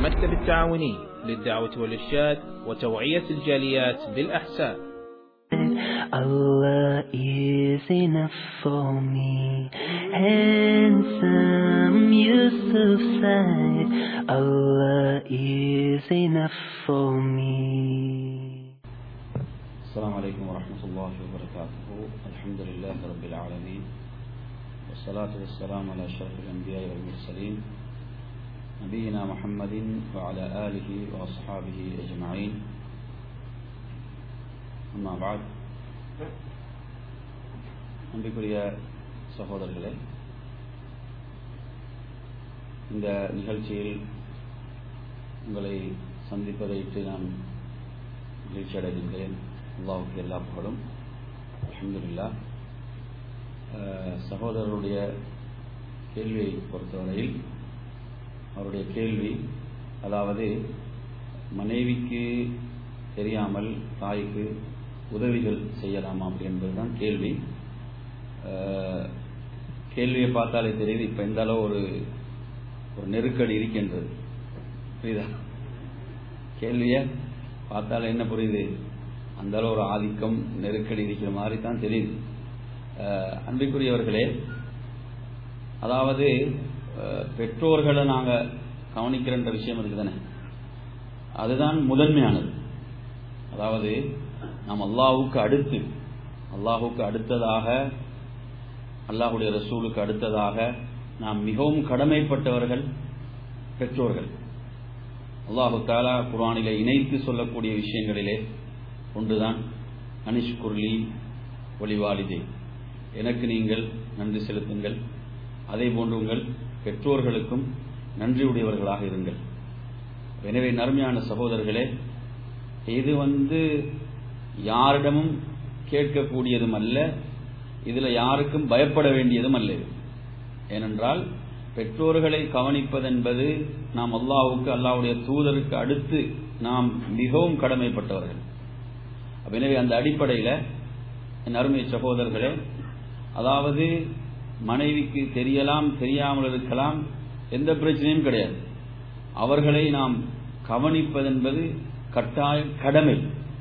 المكتب التعاوني للدعوة والإرشاد وتوعية الجاليات بالأحساء Allah is enough for me. Handsome Yusuf said, Allah is enough for me. السلام عليكم ورحمة الله وبركاته الحمد لله رب العالمين والصلاة والسلام على أشرف الأنبياء والمرسلين نبينا محمد وعلى آله وأصحابه أجمعين أما بعد அன்பிற்குரிய சகோதரர்களே இந்த நிகழ்ச்சியில் உங்களை சந்திப்பதையிட்டு நான் மகிழ்ச்சி அடைகின்றேன் அல்லாவுக்கு எல்லா புகழும் அலமதுல்லா சகோதரருடைய கேள்வியை பொறுத்தவரையில் அவருடைய கேள்வி அதாவது மனைவிக்கு தெரியாமல் தாய்க்கு உதவிகள் செய்யலாமா அப்படி என்பதுதான் கேள்வி கேள்வியை பார்த்தாலே தெரியுது இப்போ இந்த அளவு ஒரு ஒரு நெருக்கடி இருக்கின்றது புரியுதா கேள்வியை பார்த்தாலே என்ன புரியுது அந்த அளவு ஒரு ஆதிக்கம் நெருக்கடி இருக்கிற மாதிரி தான் தெரியுது அன்பிற்குரியவர்களே அதாவது பெற்றோர்களை நாங்கள் கவனிக்கிறன்ற விஷயம் இருக்கு தானே அதுதான் முதன்மையானது அதாவது நாம் அல்லாஹுக்கு அடுத்து அல்லாஹுக்கு அடுத்ததாக அல்லாஹுடைய ரசூலுக்கு அடுத்ததாக நாம் மிகவும் கடமைப்பட்டவர்கள் பெற்றோர்கள் அல்லாஹு தாலா குரானிலே இணைத்து சொல்லக்கூடிய விஷயங்களிலே ஒன்றுதான் அனிஷ்குர்லி ஒளிவாலிதே எனக்கு நீங்கள் நன்றி செலுத்துங்கள் அதே போன்று உங்கள் பெற்றோர்களுக்கும் நன்றியுடையவர்களாக இருங்கள் எனவே நறுமையான சகோதரர்களே இது வந்து யாரிடமும் கேட்கக்கூடியதும் அல்ல இதுல யாருக்கும் பயப்பட வேண்டியதும் அல்ல ஏனென்றால் பெற்றோர்களை கவனிப்பதென்பது நாம் அல்லாவுக்கு அல்லாவுடைய தூதருக்கு அடுத்து நாம் மிகவும் கடமைப்பட்டவர்கள் எனவே அந்த அடிப்படையில் என் அருமை சகோதரர்களே அதாவது மனைவிக்கு தெரியலாம் தெரியாமல் இருக்கலாம் எந்த பிரச்சனையும் கிடையாது அவர்களை நாம் கவனிப்பதென்பது கட்டாய கடமை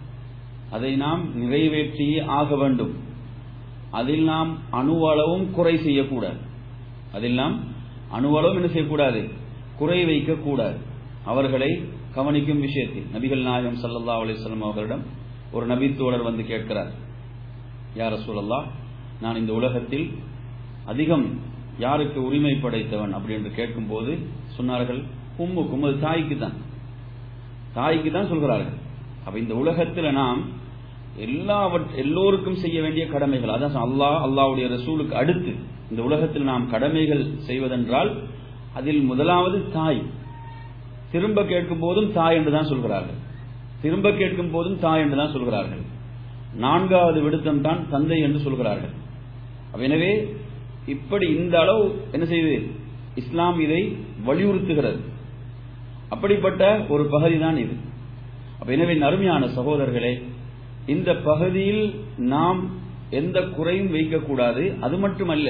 அதை நாம் நிறைவேற்றியே ஆக வேண்டும் அதில் நாம் அணுவளவும் குறை செய்யக்கூடாது அதில் நாம் அணுவளவும் என்ன செய்யக்கூடாது குறை வைக்கக்கூடாது அவர்களை கவனிக்கும் விஷயத்தில் நபிகள் நாயகம் சல்லா அலிஸ்லாம் அவர்களிடம் ஒரு நபித்தோழர் வந்து கேட்கிறார் யார சூழல்லா நான் இந்த உலகத்தில் அதிகம் யாருக்கு உரிமை படைத்தவன் அப்படி என்று கேட்கும்போது சொன்னார்கள் உம்முக்கும் அது தாய்க்கு தான் தாய்க்கு தான் சொல்கிறார்கள் அப்ப இந்த உலகத்தில் நாம் எல்லாவற் எல்லோருக்கும் செய்ய வேண்டிய கடமைகள் அதான் அல்லாஹ் அல்லாவுடைய ரசூலுக்கு அடுத்து இந்த உலகத்தில் நாம் கடமைகள் செய்வதென்றால் அதில் முதலாவது தாய் திரும்ப கேட்கும் போதும் தாய் என்று தான் சொல்கிறார்கள் திரும்ப கேட்கும் போதும் தாய் என்று தான் சொல்கிறார்கள் நான்காவது விடுத்தம் தான் தந்தை என்று சொல்கிறார்கள் எனவே இப்படி இந்த அளவு என்ன செய்து இஸ்லாம் இதை வலியுறுத்துகிறது அப்படிப்பட்ட ஒரு பகுதி தான் இது எனவே அருமையான சகோதரர்களே இந்த பகுதியில் நாம் எந்த குறையும் வைக்கக்கூடாது அது மட்டுமல்ல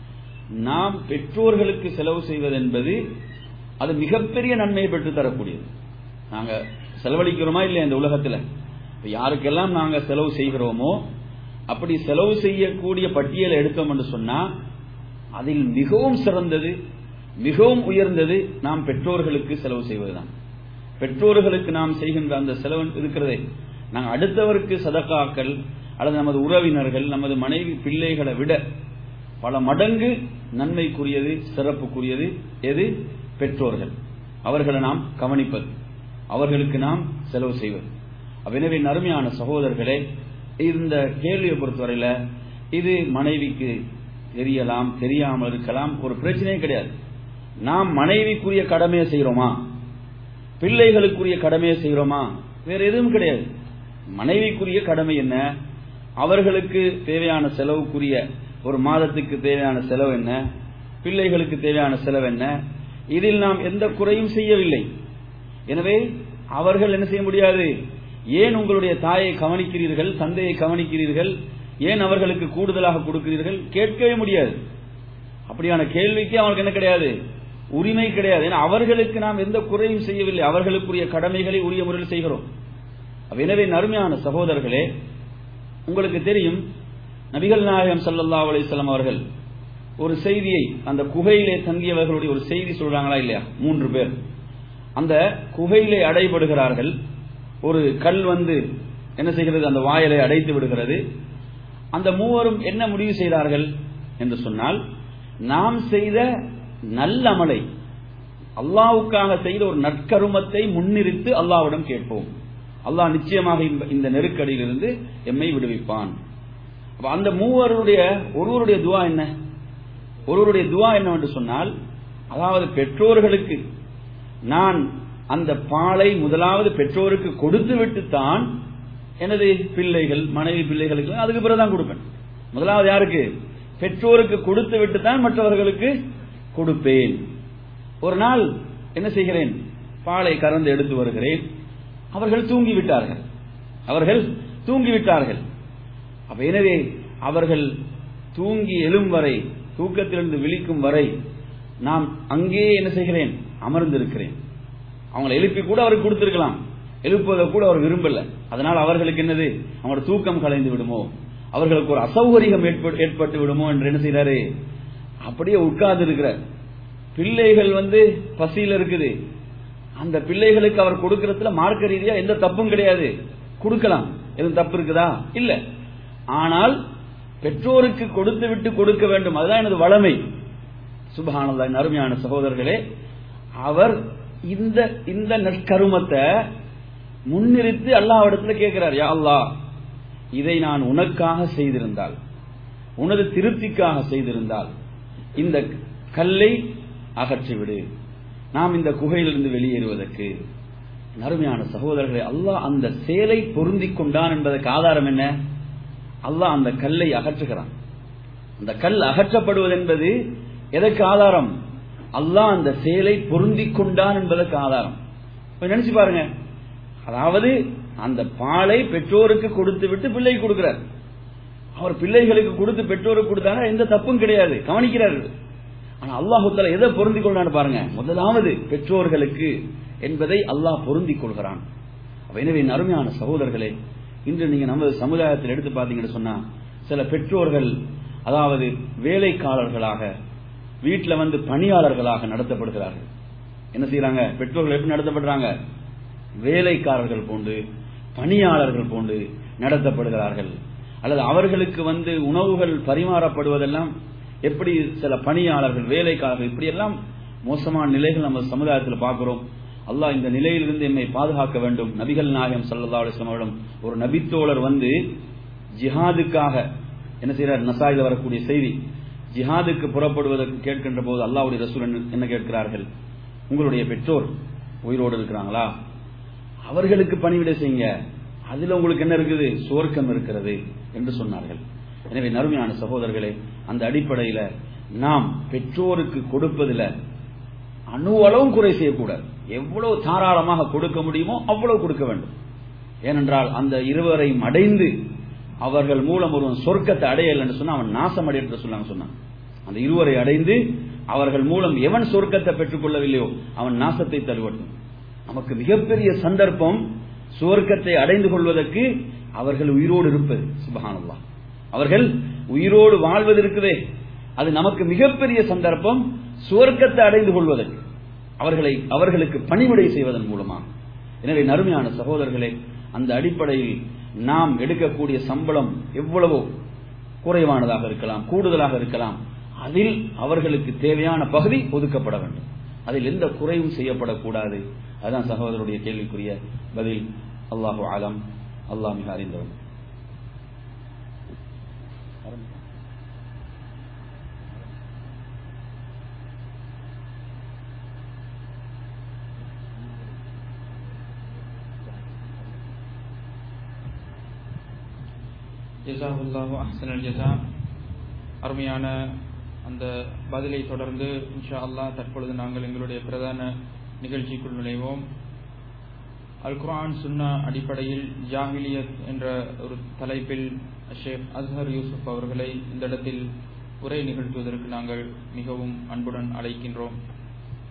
நாம் பெற்றோர்களுக்கு செலவு செய்வதென்பது அது மிகப்பெரிய நன்மையை பெற்று தரக்கூடியது நாங்க செலவழிக்கிறோமா இல்லையா இந்த உலகத்தில் யாருக்கெல்லாம் நாங்க செலவு செய்கிறோமோ அப்படி செலவு செய்யக்கூடிய பட்டியலை எடுத்தோம் என்று சொன்னா அதில் மிகவும் சிறந்தது மிகவும் உயர்ந்தது நாம் பெற்றோர்களுக்கு செலவு செய்வதுதான் பெற்றோர்களுக்கு நாம் செய்கின்ற அந்த செலவு இருக்கிறதே நாங்கள் அடுத்தவருக்கு சதக்காக்கள் அல்லது நமது உறவினர்கள் நமது மனைவி பிள்ளைகளை விட பல மடங்கு நன்மைக்குரியது சிறப்புக்குரியது எது பெற்றோர்கள் அவர்களை நாம் கவனிப்பது அவர்களுக்கு நாம் செலவு செய்வது எனவே நறுமையான சகோதரர்களே இந்த கேள்வியை பொறுத்தவரையில இது மனைவிக்கு தெரியலாம் தெரியாமல் இருக்கலாம் ஒரு பிரச்சனையே கிடையாது நாம் மனைவிக்குரிய கடமையை செய்யறோமா பிள்ளைகளுக்குரிய கடமையை செய்யறோமா வேற எதுவும் கிடையாது மனைவிக்குரிய கடமை என்ன அவர்களுக்கு தேவையான செலவுக்குரிய ஒரு மாதத்துக்கு தேவையான செலவு என்ன பிள்ளைகளுக்கு தேவையான செலவு என்ன இதில் நாம் எந்த குறையும் செய்யவில்லை எனவே அவர்கள் என்ன செய்ய முடியாது ஏன் உங்களுடைய தாயை கவனிக்கிறீர்கள் தந்தையை கவனிக்கிறீர்கள் ஏன் அவர்களுக்கு கூடுதலாக கொடுக்கிறீர்கள் கேட்கவே முடியாது அப்படியான கேள்விக்கு அவனுக்கு என்ன கிடையாது உரிமை கிடையாது ஏன்னா அவர்களுக்கு நாம் எந்த குறையும் செய்யவில்லை அவர்களுக்குரிய கடமைகளை உரிய முறையில் செய்கிறோம் அப்ப எனவே நறுமையான சகோதரர்களே உங்களுக்கு தெரியும் நபிகள் நாயகம் ஸல்லல்லாஹு அலைஹி வஸல்லம் அவர்கள் ஒரு செய்தியை அந்த குகையிலே தங்கியவர்களுடைய ஒரு செய்தி சொல்றாங்களா இல்லையா மூன்று பேர் அந்த குகையிலே அடைபடுகிறார்கள் ஒரு கல் வந்து என்ன செய்கிறது அந்த வாயலை அடைத்து விடுகிறது அந்த மூவரும் என்ன முடிவு செய்தார்கள் என்று சொன்னால் நாம் செய்த நல்ல அமலை அல்லாவுக்காக செய்த ஒரு நற்கருமத்தை முன்னிறுத்து அல்லாவிடம் கேட்போம் அல்லாஹ் நிச்சயமாக இந்த- இந்த நெருக்கடியிலிருந்து எம்மை விடுவிப்பான் அப்ப அந்த மூவருடைய ஒருவருடைய துவா என்ன ஒருவருடைய துவா என்னவென்று சொன்னால் அதாவது பெற்றோர்களுக்கு நான் அந்த பாலை முதலாவது பெற்றோருக்கு கொடுத்து விட்டுத்தான் எனது பிள்ளைகள் மனைவி பிள்ளைகளுக்கு அதுக்கு பிறகுதான் கொடுப்பேன் முதலாவது யாருக்கு பெற்றோருக்கு கொடுத்து விட்டுத்தான் மற்றவர்களுக்கு கொடுப்பேன் ஒரு நாள் என்ன செய்கிறேன் பாலை கறந்து எடுத்து வருகிறேன் அவர்கள் தூங்கி விட்டார்கள் அவர்கள் தூங்கி விட்டார்கள் அப்ப எனவே அவர்கள் தூங்கி எழும் வரை தூக்கத்திலிருந்து விழிக்கும் வரை நாம் அங்கேயே என்ன செய்கிறேன் அமர்ந்திருக்கிறேன் அவங்களை எழுப்பி கூட அவருக்கு கொடுத்திருக்கலாம் எழுப்புவதை கூட அவர் விரும்பல அதனால் அவர்களுக்கு என்னது அவங்களோட தூக்கம் கலைந்து விடுமோ அவர்களுக்கு ஒரு அசௌகரியம் ஏற்பட்டு ஏற்பட்டு விடுமோ என்று என்ன செய்றாரு அப்படியே உட்கார்ந்து இருக்கிறார் பிள்ளைகள் வந்து பசியில இருக்குது அந்த பிள்ளைகளுக்கு அவர் கொடுக்கறதுல மார்க்க ரீதியா எந்த தப்பும் கிடையாது கொடுக்கலாம் எதுவும் தப்பு இருக்குதா இல்ல ஆனால் பெற்றோருக்கு கொடுத்து விட்டு கொடுக்க வேண்டும் அதுதான் எனது வளமை சுபஹானல்லா அருமையான சகோதரர்களே அவர் இந்த இந்த நற்கருமத்தை முன்னிறுத்தி அல்லாஹ்விடத்துல கேட்கிறார் யா அல்லாஹ் இதை நான் உனக்காக செய்திருந்தால் உனது திருப்திக்காக செய்திருந்தால் இந்த கல்லை அகற்றிவிடு நாம் இந்த குகையிலிருந்து வெளியேறுவதற்கு நறுமையான சகோதரர்களே அல்லாஹ் அந்த சேலை பொருந்திக் கொண்டான் என்பதற்கு ஆதாரம் என்ன அல்லாஹ் அந்த கல்லை அகற்றுகிறான் அந்த கல் அகற்றப்படுவது என்பது எதற்கு ஆதாரம் அல்லாஹ் அந்த சேலை பொருந்திக் கொண்டான் என்பதற்கு ஆதாரம் இப்ப நினைச்சு பாருங்க அதாவது அந்த பாலை பெற்றோருக்கு கொடுத்து விட்டு பிள்ளைக்கு கொடுக்கிறார் அவர் பிள்ளைகளுக்கு கொடுத்து பெற்றோருக்கு கொடுத்தாங்க எந்த தப்பும் கிடையாது கவனிக்கிறார்கள் ஆனா அல்லாஹு தஆலா எதை பொருந்திக் கொள்றான்னு பாருங்க முதலாவது பெற்றோர்களுக்கு என்பதை அல்லாஹ் பொருந்திக் கொள்கிறான் அப்ப எனவே என் அருமையான சகோதரர்களே இன்று நீங்க நமது சமுதாயத்தில் எடுத்து பார்த்தீங்கன்னு சொன்னா சில பெற்றோர்கள் அதாவது வேலைக்காரர்களாக வீட்டுல வந்து பணியாளர்களாக நடத்தப்படுகிறார்கள் என்ன செய்யறாங்க பெற்றோர்கள் எப்படி நடத்தப்படுறாங்க வேலைக்காரர்கள் போன்று பணியாளர்கள் போன்று நடத்தப்படுகிறார்கள் அல்லது அவர்களுக்கு வந்து உணவுகள் பரிமாறப்படுவதெல்லாம் எப்படி சில பணியாளர்கள் வேலைக்காரர்கள் இப்படியெல்லாம் மோசமான நிலைகள் நம்ம சமுதாயத்தில் பார்க்கிறோம் அல்லாஹ் இந்த நிலையிலிருந்து எம்மை பாதுகாக்க வேண்டும் நபிகள் நாயகம் சல்லா அலிஸ்லாம் அவரிடம் ஒரு நபித்தோழர் வந்து ஜிஹாதுக்காக என்ன செய்யறார் நசாயில் வரக்கூடிய செய்தி ஜிஹாதுக்கு புறப்படுவதற்கு கேட்கின்ற போது அல்லாஹ்வுடைய ரசூல் என்ன- என்ன கேட்கிறார்கள் உங்களுடைய பெற்றோர் உயிரோடு இருக்கிறாங்களா அவர்களுக்கு பணிவிடை செய்யுங்க அதுல உங்களுக்கு என்ன இருக்குது சுவர்க்கம் இருக்கிறது என்று சொன்னார்கள் எனவே நறுமையான சகோதரர்களே அந்த அடிப்படையில நாம் பெற்றோருக்கு கொடுப்பதில் அணு அளவும் குறை செய்யக்கூடாது எவ்வளவு தாராளமாக கொடுக்க முடியுமோ அவ்வளவு கொடுக்க வேண்டும் ஏனென்றால் அந்த இருவரையும் அடைந்து அவர்கள் மூலம் ஒருவன் சொர்க்கத்தை அடையல் என்று சொன்னா அவன் நாசம் அடைய என்று சொன்னாங்க சொன்னான் அந்த இருவரை அடைந்து அவர்கள் மூலம் எவன் சொர்க்கத்தை பெற்றுக் கொள்ளவில்லையோ அவன் நாசத்தை தருவட்டும் நமக்கு மிகப்பெரிய சந்தர்ப்பம் சுவர்க்கத்தை அடைந்து கொள்வதற்கு அவர்கள் உயிரோடு இருப்பது சுபஹானல்லாஹ் அவர்கள் உயிரோடு வாழ்வது இருக்குதே அது நமக்கு மிகப்பெரிய சந்தர்ப்பம் சுவர்க்கத்தை அடைந்து கொள்வதற்கு அவர்களை அவர்களுக்கு பணிவிடை செய்வதன் மூலமாக எனவே நறுமையான சகோதரர்களே அந்த அடிப்படையில் நாம் எடுக்கக்கூடிய சம்பளம் எவ்வளவோ குறைவானதாக இருக்கலாம் கூடுதலாக இருக்கலாம் அதில் அவர்களுக்கு தேவையான பகுதி ஒதுக்கப்பட வேண்டும் அதில் எந்த குறையும் செய்யப்படக்கூடாது அதுதான் சகோதரருடைய கேள்விக்குரிய பதில் அல்லாஹு ஆலம் அல்லாஹ் மிக அறிந்தவன் ஜசாஹுல்லாஹு அஹ்சனல் ஜஸா அருமையான அந்த பதிலை தொடர்ந்து இன்ஷா அல்லாஹ் தற்பொழுது நாங்கள் எங்களுடைய பிரதான நிகழ்ச்சிக்குள் நுழைவோம் அல் குர்ஆன் சுன்னா அடிப்படையில் ஜாஹிலியத் என்ற ஒரு தலைப்பில் ஷேக் அஸ்ஹர் யூசுப் அவர்களை இந்த இடத்தில் உரை நிகழ்த்துவதற்கு நாங்கள் மிகவும் அன்புடன் அழைக்கின்றோம்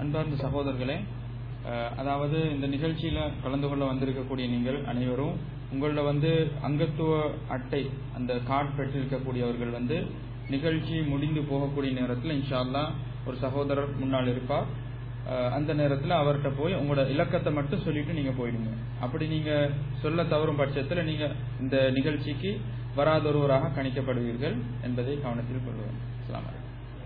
அன்பார்ந்த சகோதரர்களே அஹ், அதாவது இந்த நிகழ்ச்சியில கலந்து கொள்ள வந்திருக்கக்கூடிய நீங்கள் அனைவரும் உங்களோட வந்து அங்கத்துவ அட்டை அந்த கார்டு பெற்றிருக்கக்கூடியவர்கள் வந்து நிகழ்ச்சி முடிந்து போகக்கூடிய நேரத்தில் இன்ஷா அல்லாஹ் ஒரு சகோதரர் முன்னால் இருப்பார் அஹ், அந்த நேரத்தில் அவர்கிட்ட போய் உங்களோட இலக்கத்தை மட்டும் சொல்லிட்டு நீங்க போயிடுங்க அப்படி நீங்க சொல்ல தவறும் பட்சத்தில் நீங்க இந்த நிகழ்ச்சிக்கு வராதொருவராக கணிக்கப்படுவீர்கள் என்பதை கவனத்தில் கொள்வோம் அஸ்ஸலாமு அலைக்கும்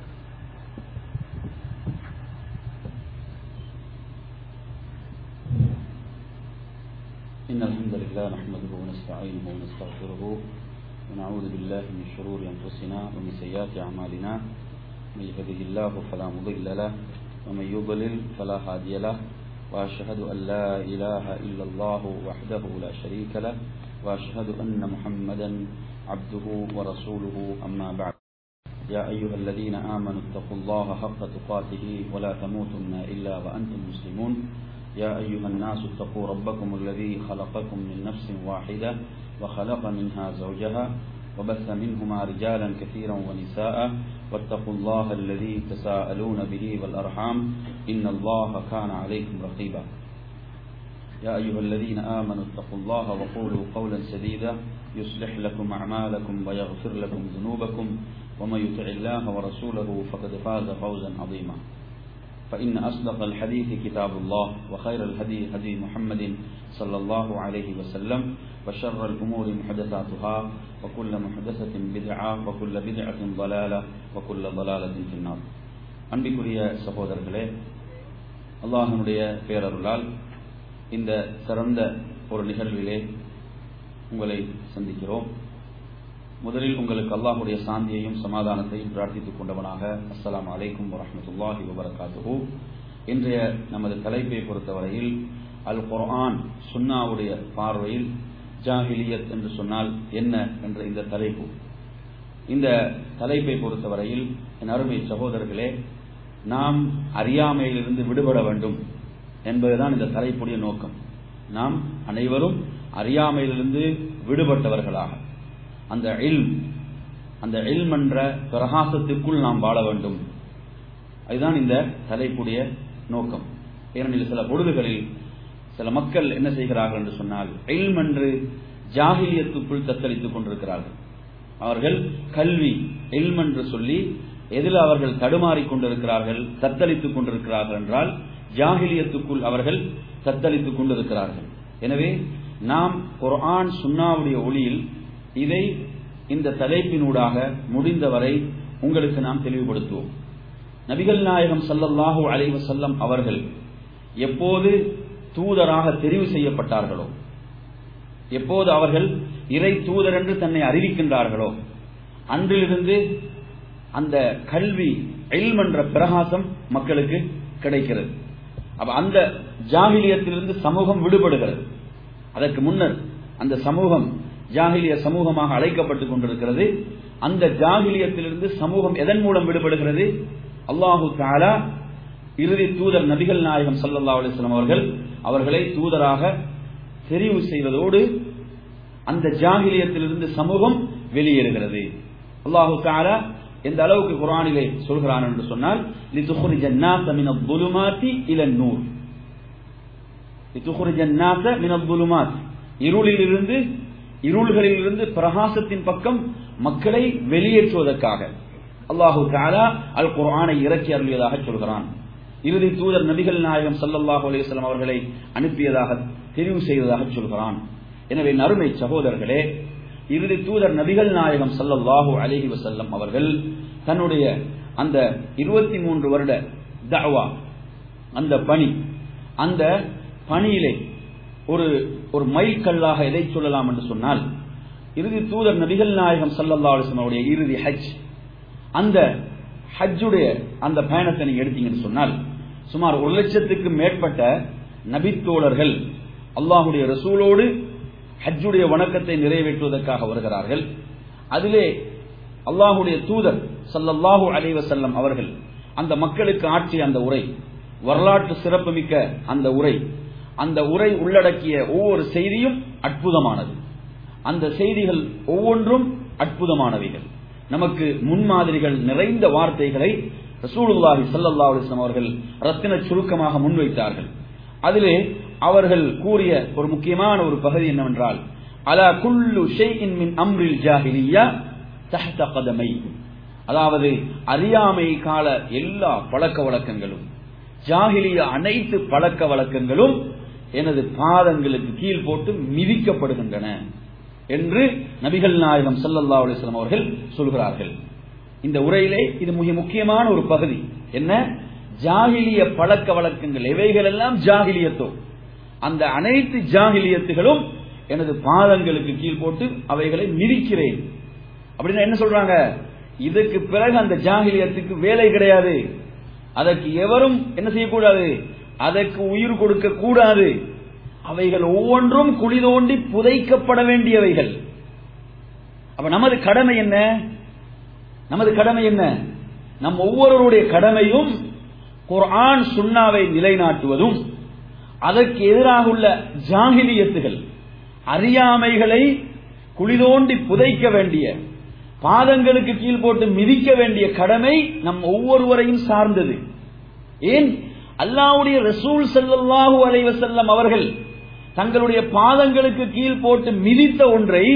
إن الحمد لله نحمده ونستعينه ونستغفره ونعوذ بالله من شرور أنفسنا ومن سيئات أعمالنا من يهده الله فلا مضل له ومن يضلل فلا هادي له وأشهد أن لا إله إلا الله وحده لا شريك له وأشهد أن محمدا عبده ورسوله أما بعد يا أيها الذين آمنوا اتقوا الله حق تقاته ولا تموتن إلا وأنتم مسلمون يا أيها الناس اتقوا ربكم الذي خلقكم من نفس واحدة وخلق منها زوجها وبث منهما رجالا كثيرا ونساء واتقوا الله الذي تساءلون به والأرحام إن الله كان عليكم رقيبا يا أيها الذين آمنوا اتقوا الله وقولوا قولا سديدا يصلح لكم أعمالكم ويغفر لكم ذنوبكم ومن يطع الله ورسوله فقد فاز فوزا عظيما فإن أصدق الحديث كتاب الله وخير الهدي هدي محمد صلى الله عليه وسلم وشر الأمور محدثاتها وكل محدثة بدعة وكل بدعة ضلالة وكل ضلالة في النار அன்பிக்குரிய சகோதரர்களே அல்லாஹனுடைய பேரருளால் இந்த சிறந்த ஒரு நிகழ்விலே உங்களை சந்திக்கிறோம் முதலில் உங்களுக்கு அல்லாஹுடைய சாந்தியையும் சமாதானத்தையும் பிரார்த்தித்துக் கொண்டவனாக அஸ்ஸலாமு அலைக்கும் வரஹ்மத்துல்லாஹி வபரகாத்துஹு இன்றைய நமது தலைப்பை பொறுத்தவரையில் அல் குர்ஆன் சுன்னாவுடைய பார்வையில் ஜாஹிலியத் என்று சொன்னால் என்ன என்ற இந்த தலைப்பு இந்த தலைப்பை பொறுத்தவரையில் என் அருமை சகோதரர்களே நாம் அறியாமையிலிருந்து விடுபட வேண்டும் என்பதுதான் இந்த தலைப்புடைய நோக்கம் நாம் அனைவரும் அறியாமையிலிருந்து விடுபட்டவர்களாக அந்த இல்ம் அந்த இல்ம் என்ற பிரகாசத்துக்குள் நாம் வாழ வேண்டும் அதுதான் இந்த தலைப்புடைய நோக்கம் ஏனெனில் சில பொழுதுகளில் சில மக்கள் என்ன செய்கிறார்கள் என்று சொன்னால் இல்ம் என்று ஜாகிலியத்துக்குள் தத்தளித்துக் கொண்டிருக்கிறார்கள் அவர்கள் கல்வி இல்ம் என்று சொல்லி எதில் அவர்கள் தடுமாறிக் கொண்டிருக்கிறார்கள் தத்தளித்துக் கொண்டிருக்கிறார்கள் என்றால் ஜாகிலியத்துக்குள் அவர்கள் தத்தளித்துக் கொண்டிருக்கிறார்கள் எனவே நாம் குர்ஆன் சுன்னாவுடைய ஒளியில் இதை இந்த தலைப்பினூடாக முடிந்தவரை உங்களுக்கு நாம் தெளிவுபடுத்துவோம் நபிகள் நாயகம் சல்லல்லாஹு அலைஹி வஸல்லம் அவர்கள் எப்போது தூதராக தெரிவு செய்யப்பட்டார்களோ எப்போது அவர்கள் இறை தூதர் என்று தன்னை அறிவிக்கின்றார்களோ அன்றிலிருந்து அந்த கல்வி இல்ம் என்ற பிரகாசம் மக்களுக்கு கிடைக்கிறது அப்ப அந்த ஜாகிலியத்திலிருந்து சமூகம் விடுபடுகிறது அதற்கு முன்னர் அந்த சமூகம் ஜாகிலிய சமூகமாக அழைக்கப்பட்டுக் கொண்டிருக்கிறது அந்த ஜாகிலியத்திலிருந்து சமூகம் எதன் மூலம் விடுபடுகிறது அல்லாஹு தாலா இறுதி தூதர் நபிகள் நாயகம் சல்லல்லா அலிஸ்லாம் அவர்கள் அவர்களை தூதராக தெரிவு செய்வதோடு அந்த ஜாகிலியத்திலிருந்து சமூகம் வெளியேறுகிறது அல்லாஹு தாலா எந்த அளவுக்கு குரானிலே சொல்கிறான் என்று சொன்னால் لِتُخْرِجَ النَّاسَ مِنَ الظُّلُمَاتِ إِلَى النُّورِ لِتُخْرِجَ النَّاسَ مِنَ الظُّلُمَاتِ இருளிலிருந்து இருள்களிலிருந்து பிரகாசத்தின் பக்கம் மக்களை வெளியேற்றுவதற்காக அல்லாஹு தாலா அல் குர்ஆனை இறக்கி அருளியதாக சொல்கிறான் இறுதி தூதர் நபிகள் நாயகம் சல்லல்லாஹு அலையம் அவர்களை அனுப்பியதாக தெரிவு செய்ததாக சொல்கிறான் எனவே நறுமை சகோதரர்களே இறுதி தூதர் நபிகள் நாயகம் சல்லல்லாஹு அலிஹி வசல்லம் அவர்கள் தன்னுடைய அந்த இருபத்தி மூன்று வருட தவா அந்த பணி அந்த பணியிலே ஒரு ஒரு மைல்கல்லாக எதை சொல்லலாம் என்று சொன்னால் இறுதி தூதர் நபிகள் நாயகம் சல்லல்லா அலிஸ்லமுடைய இறுதி ஹஜ் அந்த ஹஜ்ஜுடைய அந்த பயணத்தை நீங்க எடுத்தீங்கன்னு சொன்னால் சுமார் ஒரு லட்சத்துக்கு மேற்பட்ட நபித்தோழர்கள் அல்லாஹுடைய ரசூலோடு ஹஜ்ஜுடைய வணக்கத்தை நிறைவேற்றுவதற்காக வருகிறார்கள் அதிலே அல்லாஹுடைய தூதர் சல்லல்லாஹு அலைவசல்லம் அவர்கள் அந்த மக்களுக்கு ஆற்றிய அந்த உரை வரலாற்று சிறப்புமிக்க அந்த உரை அந்த உரை உள்ளடக்கிய ஒவ்வொரு செய்தியும் அற்புதமானது அந்த செய்திகள் ஒவ்வொன்றும் அற்புதமானவைகள் நமக்கு முன்மாதிரிகள் நிறைந்த வார்த்தைகளை ரசூலுல்லாஹி ஸல்லல்லாஹு அலைஹி வஸல்லம் அவர்கள் ரத்தின சுருக்கமாக முன்வைத்தார்கள் அதிலே அவர்கள் கூறிய ஒரு முக்கியமான ஒரு பகுதி என்னவென்றால் அலா குல்லு ஷைஇன் மின் அம்ரில் ஜாஹிலியா தஹ்த கதமை அதாவது அறியாமை கால எல்லா பழக்க வழக்கங்களும் ஜாகிலிய அனைத்து பழக்க வழக்கங்களும் எனது பாதங்களுக்கு கீழ் போட்டு மிதிக்கப்படுகின்றன என்று நபிகள் நாயகம் ஸல்லல்லாஹு அலைஹி வஸல்லம் அவர்கள் சொல்கிறார்கள் இந்த உரையிலே இது மிக முக்கியமான ஒரு பகுதி என்ன ஜாகிலிய பழக்க வழக்கங்கள் எவைகள் எல்லாம் ஜாகிலியத்தோ அந்த அனைத்து ஜாகிலியத்துகளும் எனது பாதங்களுக்கு கீழ் போட்டு அவைகளை மிதிக்கிறேன் அப்படின்னா என்ன சொல்றாங்க இதுக்கு பிறகு அந்த ஜாகிலியத்துக்கு வேலை கிடையாது அதற்கு எவரும் என்ன செய்யக்கூடாது அதற்கு உயிர் கொடுக்க கூடாது அவைகள் ஒவ்வொன்றும் குழி தோண்டி புதைக்கப்பட வேண்டியவைகள் அப்ப நமது கடமை என்ன நமது கடமை என்ன நம் ஒவ்வொருவருடைய கடமையும் குர்ஆன் சுன்னாவை நிலைநாட்டுவதும் அதற்கு எதிராக உள்ள ஜாகிலியத்துகள் அறியாமைகளை குளிதோண்டி புதைக்க வேண்டிய பாதங்களுக்கு கீழ் போட்டு மிதிக்க வேண்டிய கடமை நம் ஒவ்வொருவரையும் சார்ந்தது ஏன் அல்லாவுடைய ரசூல் ஸல்லல்லாஹு அலைஹி வஸல்லம் அவர்கள் தங்களுடைய பாதங்களுக்கு கீழ் போட்டு மிதித்த ஒன்றை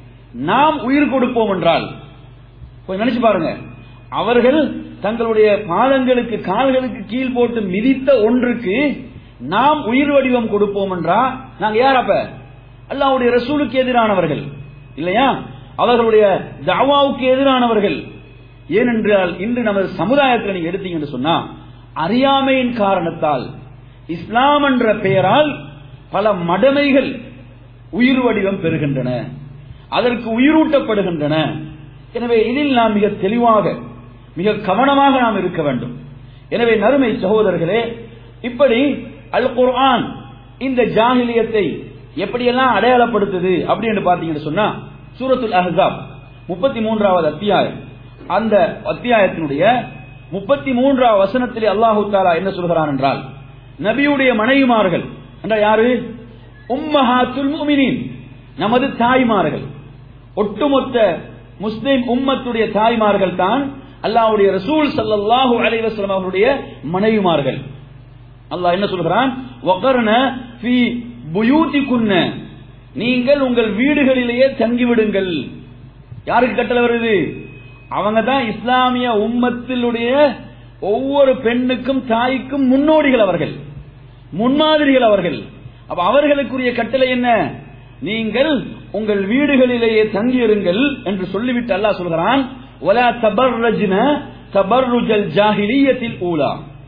நாம் உயிர் கொடுப்போம் என்றால் கொஞ்சம் நினைச்சு பாருங்க அவர்கள் தங்களுடைய பாதங்களுக்கு கால்களுக்கு கீழ் போட்டு மிதித்த ஒன்றுக்கு நாம் உயிர் வடிவம் கொடுப்போம் என்றா நாங்க யார் அப்ப அல்லாவுடைய ரசூலுக்கு எதிரானவர்கள் இல்லையா அவர்களுடைய தாவாவுக்கு எதிரானவர்கள் ஏனென்றால் இன்று நமது சமுதாயத்தில் நீங்க எடுத்தீங்கன்னு சொன்னா அறியாமையின் காரணத்தால் இஸ்லாம் என்ற பெயரால் பல மடமைகள் உயிர் வடிவம் பெறுகின்றன அதற்கு உயிரூட்டப்படுகின்றன எனவே இதில் நாம் மிக தெளிவாக மிக கவனமாக நாம் இருக்க வேண்டும் எனவே நறுமை சகோதரர்களே இப்படி அல் குர்ஆன் இந்த ஜாகிலியத்தை எப்படியெல்லாம் அடையாளப்படுத்துது அப்படின்னு பாத்தீங்கன்னு சொன்னா சூரத்துல் அஹ்ஸாப் முப்பத்தி மூன்றாவது அத்தியாயம் அந்த அத்தியாயத்தினுடைய முப்பத்தி மூன்றாவது வசனத்திலே அல்லாஹு தாலா என்ன சொல்கிறான் என்றால் நபியுடைய மனைவிமார்கள் என்றால் யாரு உம்மஹாத்துல் முஃமினீன் நமது தாய்மார்கள் ஒட்டுமொத்த முஸ்லிம் உம்மத்துடைய தாய்மார்கள் தான் அல்லாஹ்வுடைய ரசூல் ஸல்லல்லாஹு அலைஹி வஸல்லம் அவருடைய மனைவிமார்கள் அல்லாஹ் என்ன சொல்கிறான் வகர்ன ஃபீ புயூதிகுன்ன நீங்கள் உங்கள் வீடுகளிலேயே தங்கிவிடுங்கள் யாருக்கு கட்டளை வருது அவங்க தான் இஸ்லாமிய உம்மத்திலுடைய ஒவ்வொரு பெண்ணுக்கும் தாய்க்கும் முன்னோடிகள் அவர்கள் முன்மாதிரிகள் அவர்கள் அப்ப அவர்களுக்குரிய கட்டளை என்ன நீங்கள் உங்கள் வீடுகளிலேயே தங்கியிருங்கள் என்று சொல்லிவிட்டு அல்லாஹ் சொல்கிறான் ولا تبرجن تبرج الجاهلية الأولى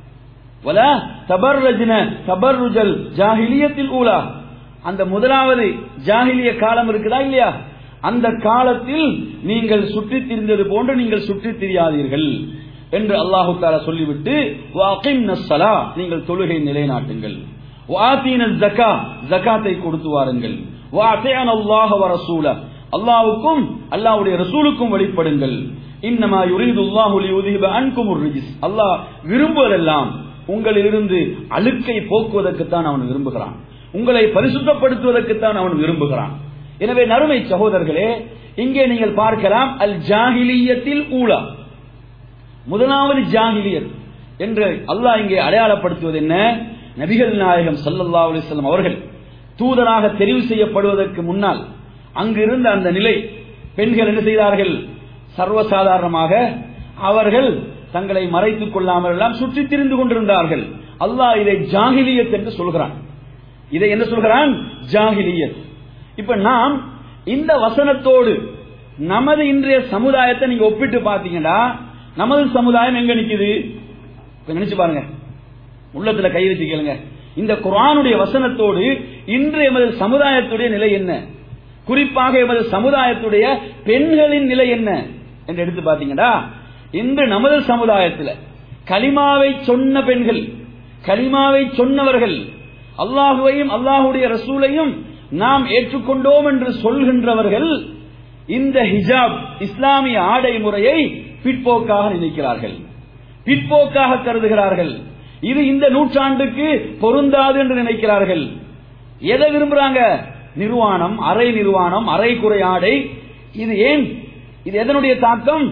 ولا تبرجن تبرج الجاهلية الأولى அந்த முதலாவது ஜாகிலிய காலம் இருக்குதா இல்லையா அந்த காலத்தில் நீங்கள் சுற்றித் திரிந்தது போன்று நீங்கள் சுற்றித் திரியாதீர்கள் என்று அல்லாஹு தாலா சொல்லிவிட்டு ஸலா நீங்கள் தொழுகை நிலைநாட்டுங்கள் வாத்தீன ஜக்கா ஜக்காத்தை கொடுத்து வாருங்கள் வாத்தேன் அல்லாஹ் வரசூல அல்லாவுக்கும் அல்லாவுடைய ரசூலுக்கும் வழிபடுங்கள் இன்னமா யுரீது அல்லாஹு லியுதிஹிப அன்கும் ரிஜிஸ் அல்லாஹ் விரும்புவதெல்லாம் உங்களிலிருந்து அழுக்கை போக்குவதற்குத்தான் அவன் விரும்புகிறான் உங்களை பரிசுத்தப்படுத்துவதற்குத்தான் அவன் விரும்புகிறான் எனவே நறுமை சகோதரர்களே இங்கே நீங்கள் பார்க்கலாம் அல் ஜாகிலியத்தில் ஊழா முதலாவது ஜாகிலியத் என்று அல்லாஹ் இங்கே அடையாளப்படுத்துவது என்ன நபிகள் நாயகம் சல்லல்லா அலிஸ்லாம் அவர்கள் தூதராக தெரிவு செய்யப்படுவதற்கு முன்னால் அங்கிருந்த அந்த நிலை பெண்கள் என்ன செய்தார்கள் சர்வசாதாரணமாக அவர்கள் தங்களை மறைத்துக் கொள்ளாமல் எல்லாம் சுற்றித் திரிந்து கொண்டிருந்தார்கள் அல்லாஹ் இதை ஜாகிலியத் என்று சொல்கிறான் இதை என்ன சொல்கிறான் ஜாகிலியத் இப்ப நாம் இந்த வசனத்தோடு நமது இன்றைய சமுதாயத்தை நீங்க ஒப்பிட்டு பாத்தீங்கன்னா நமது சமுதாயம் எங்க நிக்குது நினைச்சு பாருங்க உள்ளத்துல கை வச்சு கேளுங்க இந்த குரானுடைய வசனத்தோடு இன்று எமது சமுதாயத்துடைய நிலை என்ன குறிப்பாக எமது சமுதாயத்துடைய பெண்களின் நிலை என்ன என்று எடுத்து பாத்தீங்கன்னா இன்று நமது சமுதாயத்தில் கலிமாவை சொன்ன பெண்கள் கலிமாவை சொன்னவர்கள் அல்லாஹுவையும் அல்லாஹுடைய ரசூலையும் நாம் ஏற்றுக்கொண்டோம் என்று சொல்கின்றவர்கள் இந்த ஹிஜாப் இஸ்லாமிய ஆடை முறையை பிற்போக்காக நினைக்கிறார்கள் பிற்போக்காக கருதுகிறார்கள் இது இந்த நூற்றாண்டுக்கு பொருந்தாது என்று நினைக்கிறார்கள் எதை விரும்புறாங்க நிர்வாணம் அரை நிர்வாணம் அரை குறை ஆடை இது ஏன் இது எதனுடைய தாக்கம்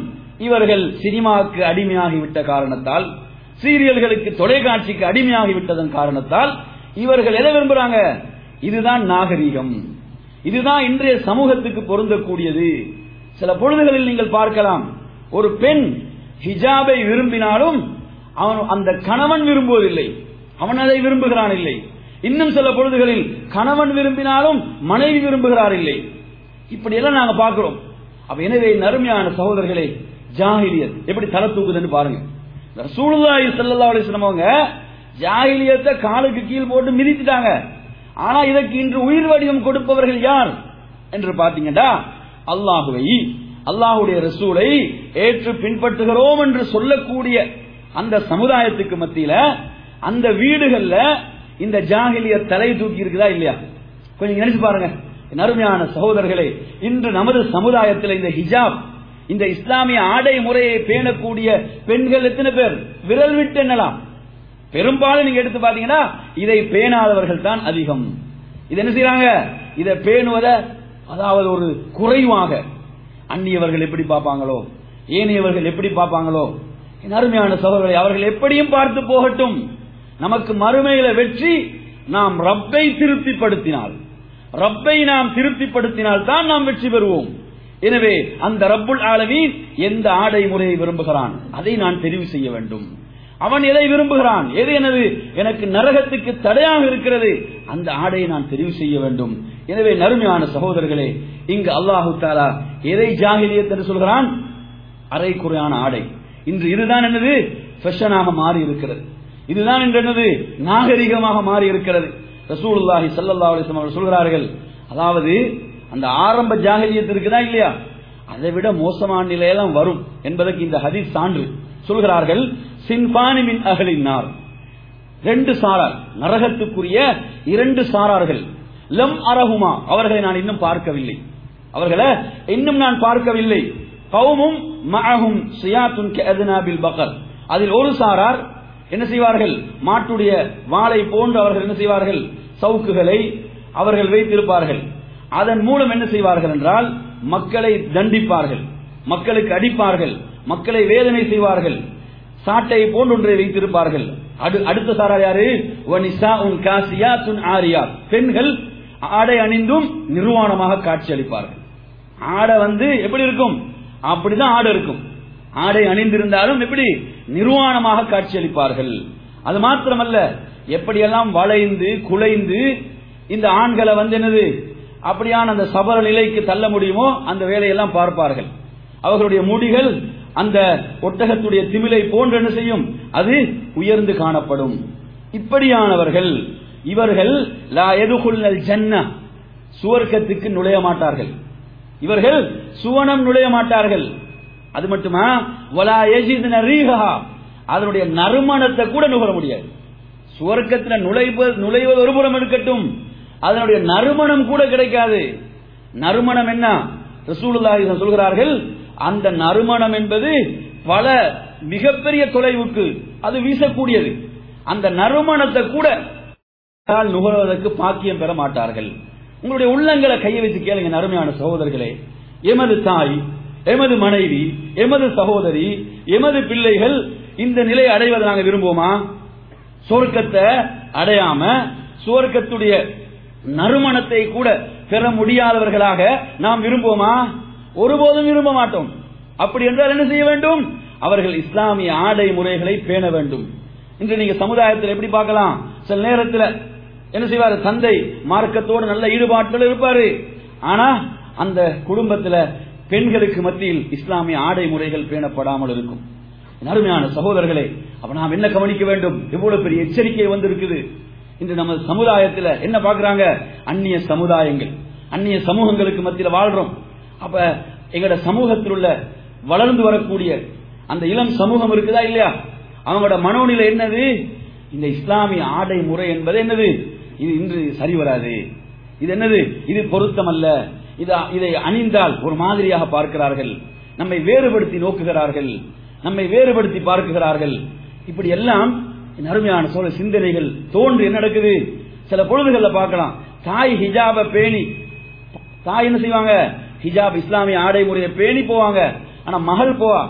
இவர்கள் சினிமாவுக்கு அடிமையாகிவிட்ட காரணத்தால் சீரியல்களுக்கு தொலைக்காட்சிக்கு அடிமையாகிவிட்டதன் காரணத்தால் இவர்கள் எதை விரும்புறாங்க இதுதான் நாகரீகம் இதுதான் இன்றைய சமூகத்துக்கு பொருந்தக்கூடியது சில பொழுதுகளில் நீங்கள் பார்க்கலாம் ஒரு பெண் ஹிஜாபை விரும்பினாலும் அவன் அந்த கணவன் விரும்புவதில்லை அவன் அதை விரும்புகிறான் இல்லை இன்னும் சில பொழுதுகளில் கணவன் விரும்பினாலும் மனைவி விரும்புகிறார் இல்லை இப்படி எல்லாம் நாங்க பார்க்கிறோம் அப்ப எனவே நறுமையான சகோதரர்களே ஜாகிலியத் எப்படி தலை தூக்குதுன்னு பாருங்க ரசூலுல்லாஹி ஸல்லல்லாஹு அலைஹி வஸல்லம் அவங்க ஜாகிலியத்தை காலுக்கு கீழ் போட்டு மிதித்துட்டாங்க ஆனா இதற்கு இன்று உயிர் வடிவம் கொடுப்பவர்கள் யார் என்று பாத்தீங்கன்னா அல்லாஹுவை அல்லாஹுடைய ரசூலை ஏற்று பின்பற்றுகிறோம் என்று சொல்லக்கூடிய அந்த சமுதாயத்துக்கு மத்தியில அந்த வீடுகள்ல இந்த ஜாகிலிய தலை தூக்கி இருக்குதா இல்லையா கொஞ்சம் நினைச்சு பாருங்க என் அருமையான சகோதரர்களே இன்று நமது சமுதாயத்தில் இந்த ஹிஜாப் இந்த இஸ்லாமிய ஆடை முறையை பேணக்கூடிய பெண்கள் எத்தனை பேர் விரல் விட்டு எண்ணலாம் பெரும்பாலும் நீங்க எடுத்து பாத்தீங்கன்னா இதை பேணாதவர்கள் தான் அதிகம் இது என்ன செய்யறாங்க இதை பேணுவத அதாவது ஒரு குறைவாக அந்நியவர்கள் எப்படி பார்ப்பாங்களோ ஏனையவர்கள் எப்படி பார்ப்பாங்களோ என் அருமையான சகோதரர்களை அவர்கள் எப்படியும் பார்த்து போகட்டும் நமக்கு மறுமையில வெற்றி நாம் ரப்பை திருப்திப்படுத்தினால் ரப்பை நாம் திருப்திப்படுத்தினால் தான் நாம் வெற்றி பெறுவோம் எனவே அந்த ரப்புல் ஆலமீன் எந்த ஆடை முறையை விரும்புகிறான் அதை நான் தெரிவு செய்ய வேண்டும் அவன் எதை விரும்புகிறான் எது எனது எனக்கு நரகத்துக்கு தடையாக இருக்கிறது அந்த ஆடையை நான் தெரிவு செய்ய வேண்டும் எனவே நறுமையான சகோதரர்களே இங்கு அல்லாஹு தாலா எதை ஜாகிலியத் என்று சொல்கிறான் அரைக்குறையான ஆடை இன்று இதுதான் என்னது ஃபெஷனாக மாறி இருக்கிறது இதுதான் இன்று என்னது நாகரிகமாக மாறி இருக்கிறது ரசூலுல்லாஹி ஸல்லல்லாஹு அலைஹி வஸல்லம் அவர்கள் சொல்கிறார்கள் அதாவது அந்த ஆரம்ப ஜாகிலியத் இருக்குதா இல்லையா அதை விட மோசமான நிலையெல்லாம் வரும் என்பதற்கு இந்த ஹதீஸ் சான்று சொல்கிறார்கள் சின்பானி மின் அகலின் நார் ரெண்டு சாரார் நரகத்துக்குரிய இரண்டு சாரார்கள் லம் அரகுமா அவர்களை நான் இன்னும் பார்க்கவில்லை அவர்களை இன்னும் நான் பார்க்கவில்லை கவுமும் மஅஹும் சியாத்துன் கஅத்னாபில் பகர் அதில் ஒரு சாரார் என்ன செய்வார்கள் மாட்டுடைய வாளை போன்று அவர்கள் என்ன செய்வார்கள் சவுக்குகளை அவர்கள் வைத்திருப்பார்கள் அதன் மூலம் என்ன செய்வார்கள் என்றால் மக்களை தண்டிப்பார்கள் மக்களுக்கு அடிப்பார்கள் மக்களை வேதனை செய்வார்கள் சாட்டை போன்று ஒன்றை வைத்திருப்பார்கள் அடு- அடுத்த சாரார் யாரு வனிசாஉன் காசியாத்துன் ஆரியா பெண்கள் ஆடை அணிந்தும் நிர்வாணமாக காட்சி அளிப்பார்கள் ஆடை வந்து எப்படி இருக்கும் அப்படிதான் ஆடை இருக்கும் ஆடை அணிந்திருந்தாலும் எப்படி நிர்வாணமாக காட்சி அளிப்பார்கள் அது மாத்திரமல்ல எப்படியெல்லாம் வளைந்து குலைந்து இந்த ஆண்களை வந்து என்னது அப்படியான அந்த சபல நிலைக்கு தள்ள முடியுமோ அந்த வேலையெல்லாம் பார்ப்பார்கள் அவர்களுடைய முடிகள் அந்த ஒட்டகத்துடைய திமிலை போன்று என்ன செய்யும் அது உயர்ந்து காணப்படும் இப்படியானவர்கள் இவர்கள் லா எதுகுல்லல் ஜன்ன சுவர்க்கத்துக்கு நுழைய மாட்டார்கள் இவர்கள் சுவனம் நுழைய மாட்டார்கள் அது மட்டுமா வலா யஜிதுன ரீஹா அதனுடைய நறுமணத்தை கூட நுகர முடியாது சுவர்க்கத்துல நுழைவது நுழைவது ஒரு புறம் இருக்கட்டும் அதனுடைய நறுமணம் கூட கிடைக்காது நறுமணம் என்ன ரசூலுல்லாஹி சொல்கிறார்கள் அந்த நறுமணம் என்பது பல மிகப்பெரிய தொலைவுக்கு அது வீசக்கூடியது அந்த நறுமணத்தை கூட யாரால் நுகர்வதற்கு பாக்கியம் பெற மாட்டார்கள் உங்களுடைய உள்ளங்களை கையை வச்சு கேளுங்க நறுமையான சகோதரர்களே எமது தாய் எமது மனைவி எமது சகோதரி எமது பிள்ளைகள் இந்த நிலை அடைவதை நாங்கள் விரும்புவோமா சொர்க்கத்தை அடையாம சுவர்க்கத்துடைய நறுமணத்தை கூட பெற முடியாதவர்களாக நாம் விரும்புவோமா ஒருபோதும் விரும்ப மாட்டோம் அப்படி என்றால் என்ன செய்ய வேண்டும் அவர்கள் இஸ்லாமிய ஆடை முறைகளை பேண வேண்டும் இன்று நீங்க சமுதாயத்தில் எப்படி பார்க்கலாம் சில நேரத்தில் என்ன செய்வாரு தந்தை மார்க்கத்தோடு நல்ல ஈடுபாட்டில் இருப்பாரு ஆனா அந்த குடும்பத்துல பெண்களுக்கு மத்தியில் இஸ்லாமிய ஆடை முறைகள் பேணப்படாமல் இருக்கும் என் அருமையான சகோதரர்களே அப்ப நாம் என்ன கவனிக்க வேண்டும் எவ்வளவு பெரிய எச்சரிக்கை வந்திருக்குது இன்று நம்ம சமுதாயத்துல என்ன பாக்குறாங்க அந்நிய சமுதாயங்கள் அந்நிய சமூகங்களுக்கு மத்தியில வாழ்றோம் அப்ப எங்கட சமூகத்தில் உள்ள வளர்ந்து வரக்கூடிய அந்த இளம் சமூகம் இருக்குதா இல்லையா அவங்களோட மனோநிலை என்னது இந்த இஸ்லாமிய ஆடை முறை என்பது என்னது இது இன்று சரி வராது இது என்னது இது பொருத்தமல்ல இது இதை அணிந்தால் ஒரு மாதிரியாக பார்க்கிறார்கள் நம்மை வேறுபடுத்தி நோக்குகிறார்கள் நம்மை வேறுபடுத்தி பார்க்குகிறார்கள் இப்படி எல்லாம் என் அருமையான சோழ சிந்தனைகள் தோன்றி என்ன நடக்குது சில பொழுதுகள்ல பார்க்கலாம் தாய் ஹிஜாப பேணி தாய் என்ன செய்வாங்க ஹிஜாப் இஸ்லாமிய ஆடை முறையை பேணி போவாங்க ஆனா மகள் போவா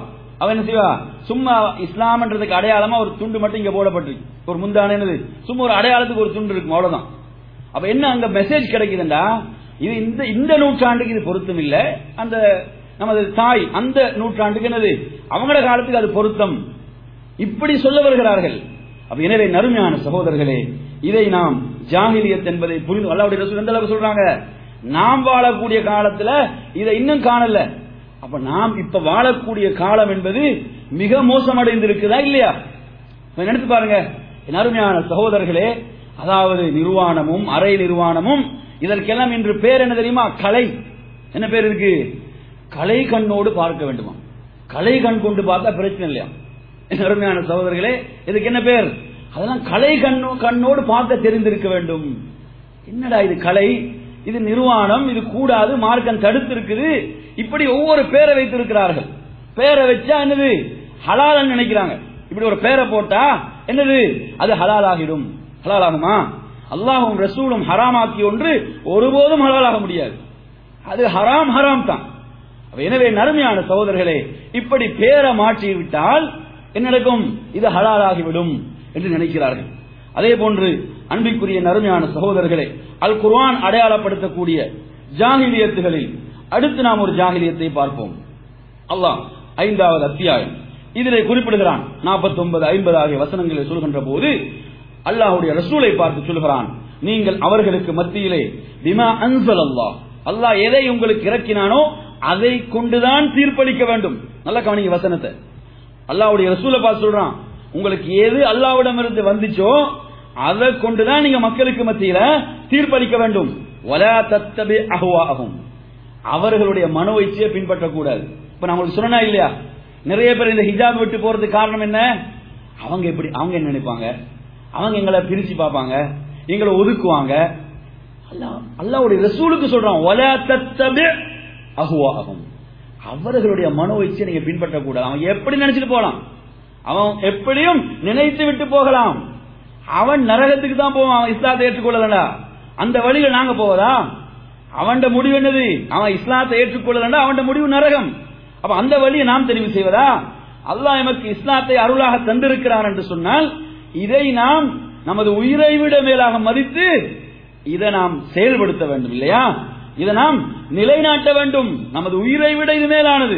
அவன் என்ன செய்வா சும்மா இஸ்லாம்ன்றதுக்கு அடையாளமா ஒரு துண்டு மட்டும் இங்க போடப்பட்டிருக்கு ஒரு முந்தான என்னது சும்மா ஒரு அடையாளத்துக்கு ஒரு துண்டு இருக்கும் அவ்வளவுதான் அப்ப என்ன அங்க மெசேஜ் கிடைக்குதுண்டா இது இந்த இந்த நூற்றாண்டுக்கு இது பொருத்தம் இல்ல அந்த நமது தாய் அந்த நூற்றாண்டுக்கு என்னது அவங்களோட காலத்துக்கு அது பொருத்தம் இப்படி சொல்ல வருகிறார்கள் அப்ப எனவே நறுமையான சகோதரர்களே இதை நாம் ஜாகிலியத் என்பதை புரிந்து அல்லாவுடைய ரசூல் எந்த அளவுக்கு சொல்றாங்க நாம் வாழக்கூடிய காலத்துல இதை இன்னும் காணல அப்ப நாம் இப்ப வாழக்கூடிய காலம் என்பது மிக மோசமடைந்திருக்குதா இல்லையா இப்ப நினைத்து பாருங்க என் அருமையான சகோதரர்களே அதாவது நிர்வாணமும் அரை நிர்வாணமும் இதற்கெல்லாம் இன்று பேர் என்ன தெரியுமா கலை என்ன பேர் இருக்கு கலை கண்ணோடு பார்க்க வேண்டுமா கலை கண் கொண்டு பார்த்தா பிரச்சனை இல்லையா என் அருமையான சகோதரர்களே இதுக்கு என்ன பேர் அதெல்லாம் கலை கண்ணோ கண்ணோடு பார்க்க தெரிந்திருக்க வேண்டும் என்னடா இது கலை இது நிர்வாணம் இது கூடாது மார்க்கம் தடுத்து இருக்குது இப்படி ஒவ்வொரு பேரை வைத்திருக்கிறார்கள் பேரை வச்சா என்னது ஹலால் நினைக்கிறாங்க இப்படி ஒரு பேரை போட்டா என்னது அது ஹலால் ஆகிடும் ஹலால் ஆகுமா அல்லாஹும் ரசூலும் ஹராமாக்கி ஒன்று ஒருபோதும் ஹலாலாக முடியாது அது ஹராம் ஹராம் தான் அப்ப எனவே நறுமையான சகோதரர்களே இப்படி பேரை மாற்றி விட்டால் என்ன நடக்கும் இது ஹலாலாகிவிடும் என்று நினைக்கிறார்கள் அதே போன்று அன்பிற்குரிய நறுமையான சகோதரர்களே அல் குர்ஆன் அடையாளப்படுத்தக்கூடிய ஜாகிலியத்துகளில் அடுத்து நாம் ஒரு ஜாகிலியத்தை பார்ப்போம் அல்லாஹ் ஐந்தாவது அத்தியாயம் இதிலே குறிப்பிடுகிறான் நாற்பத்தி ஒன்பது ஐம்பது ஆகிய வசனங்களை சொல்கின்ற போது அல்லாஹுடைய ரசூலை பார்த்து சொல்கிறான் நீங்கள் அவர்களுக்கு மத்தியிலே பிமா அன்சல் அல்லாஹ் அல்லாஹ் எதை உங்களுக்கு இறக்கினானோ அதை கொண்டுதான் தீர்ப்பளிக்க வேண்டும் நல்ல கவனிங்க வசனத்தை அல்லாஹ்வுடைய ரசூலை பார்த்து சொல்றான் உங்களுக்கு எது அல்லாவிடம் இருந்து வந்துச்சோ அதை கொண்டுதான் நீங்க மக்களுக்கு மத்தியில தீர்ப்பளிக்க வேண்டும் வலா தத்தபி அஹ்வாஹும் அவர்களுடைய மனோ இச்சையை பின்பற்றக்கூடாது இப்ப நான் உங்களுக்கு சொன்னா இல்லையா நிறைய பேர் இந்த ஹிஜாப் விட்டு போறதுக்கு காரணம் என்ன அவங்க எப்படி அவங்க என்ன நினைப்பாங்க அவங்க எங்களை பிரிச்சு பார்ப்பாங்க எங்களை ஒதுக்குவாங்க அல்லாஹ் அல்லாஹ்வுடைய ரசூலுக்கு சொல்றான் வலா தத்தபி அஹ்வாஹும் அவர்களுடைய மனோ இச்சை நீங்க பின்பற்றக்கூடாது அவன் எப்படி நினைச்சிட்டு போலாம் அவன் எப்படியும் நினைத்து விட்டு போகலாம் அவன் நரகத்துக்கு தான் போவான் அவன் இஸ்லாத்தை ஏற்றுக்கொள்ளலடா அந்த வழியில நாங்க போவதா அவன் முடிவு என்னது அவன் இஸ்லாத்தை ஏற்றுக்கொள்ளலடா அவன் முடிவு நரகம் அப்ப அந்த வழியை நாம் தெரிவு செய்வதா அல்லாஹ் எமக்கு இஸ்லாத்தை அருளாக தந்திருக்கிறான் என்று சொன்னால் இதை நாம் நமது உயிரை விட மேலாக மதித்து இதை நாம் செயல்படுத்த வேண்டும் இல்லையா இதை நாம் நிலைநாட்ட வேண்டும் நமது உயிரை விட இது மேலானது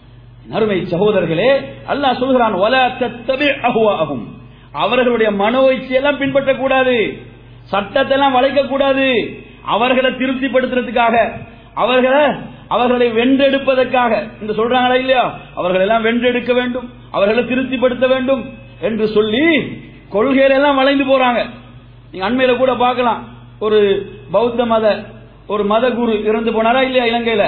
நறுமை சகோதரர்களே அல்லாஹ் சொல்கிறான் வல தத்தபி அஹ்வாஹும் அவர்களுடைய மனோ இச்சையெல்லாம் பின்பற்றக்கூடாது சட்டத்தை எல்லாம் வளைக்க கூடாது அவர்களை திருப்திப்படுத்துறதுக்காக அவர்களை அவர்களை வென்றெடுப்பதற்காக என்று சொல்றாங்களா இல்லையா அவர்கள் எல்லாம் வென்றெடுக்க வேண்டும் அவர்களை திருப்திப்படுத்த வேண்டும் என்று சொல்லி கொள்கையில எல்லாம் வளைந்து போறாங்க நீங்க அண்மையில கூட பார்க்கலாம் ஒரு பௌத்த மத ஒரு மத குரு இறந்து போனாரா இல்லையா இலங்கையில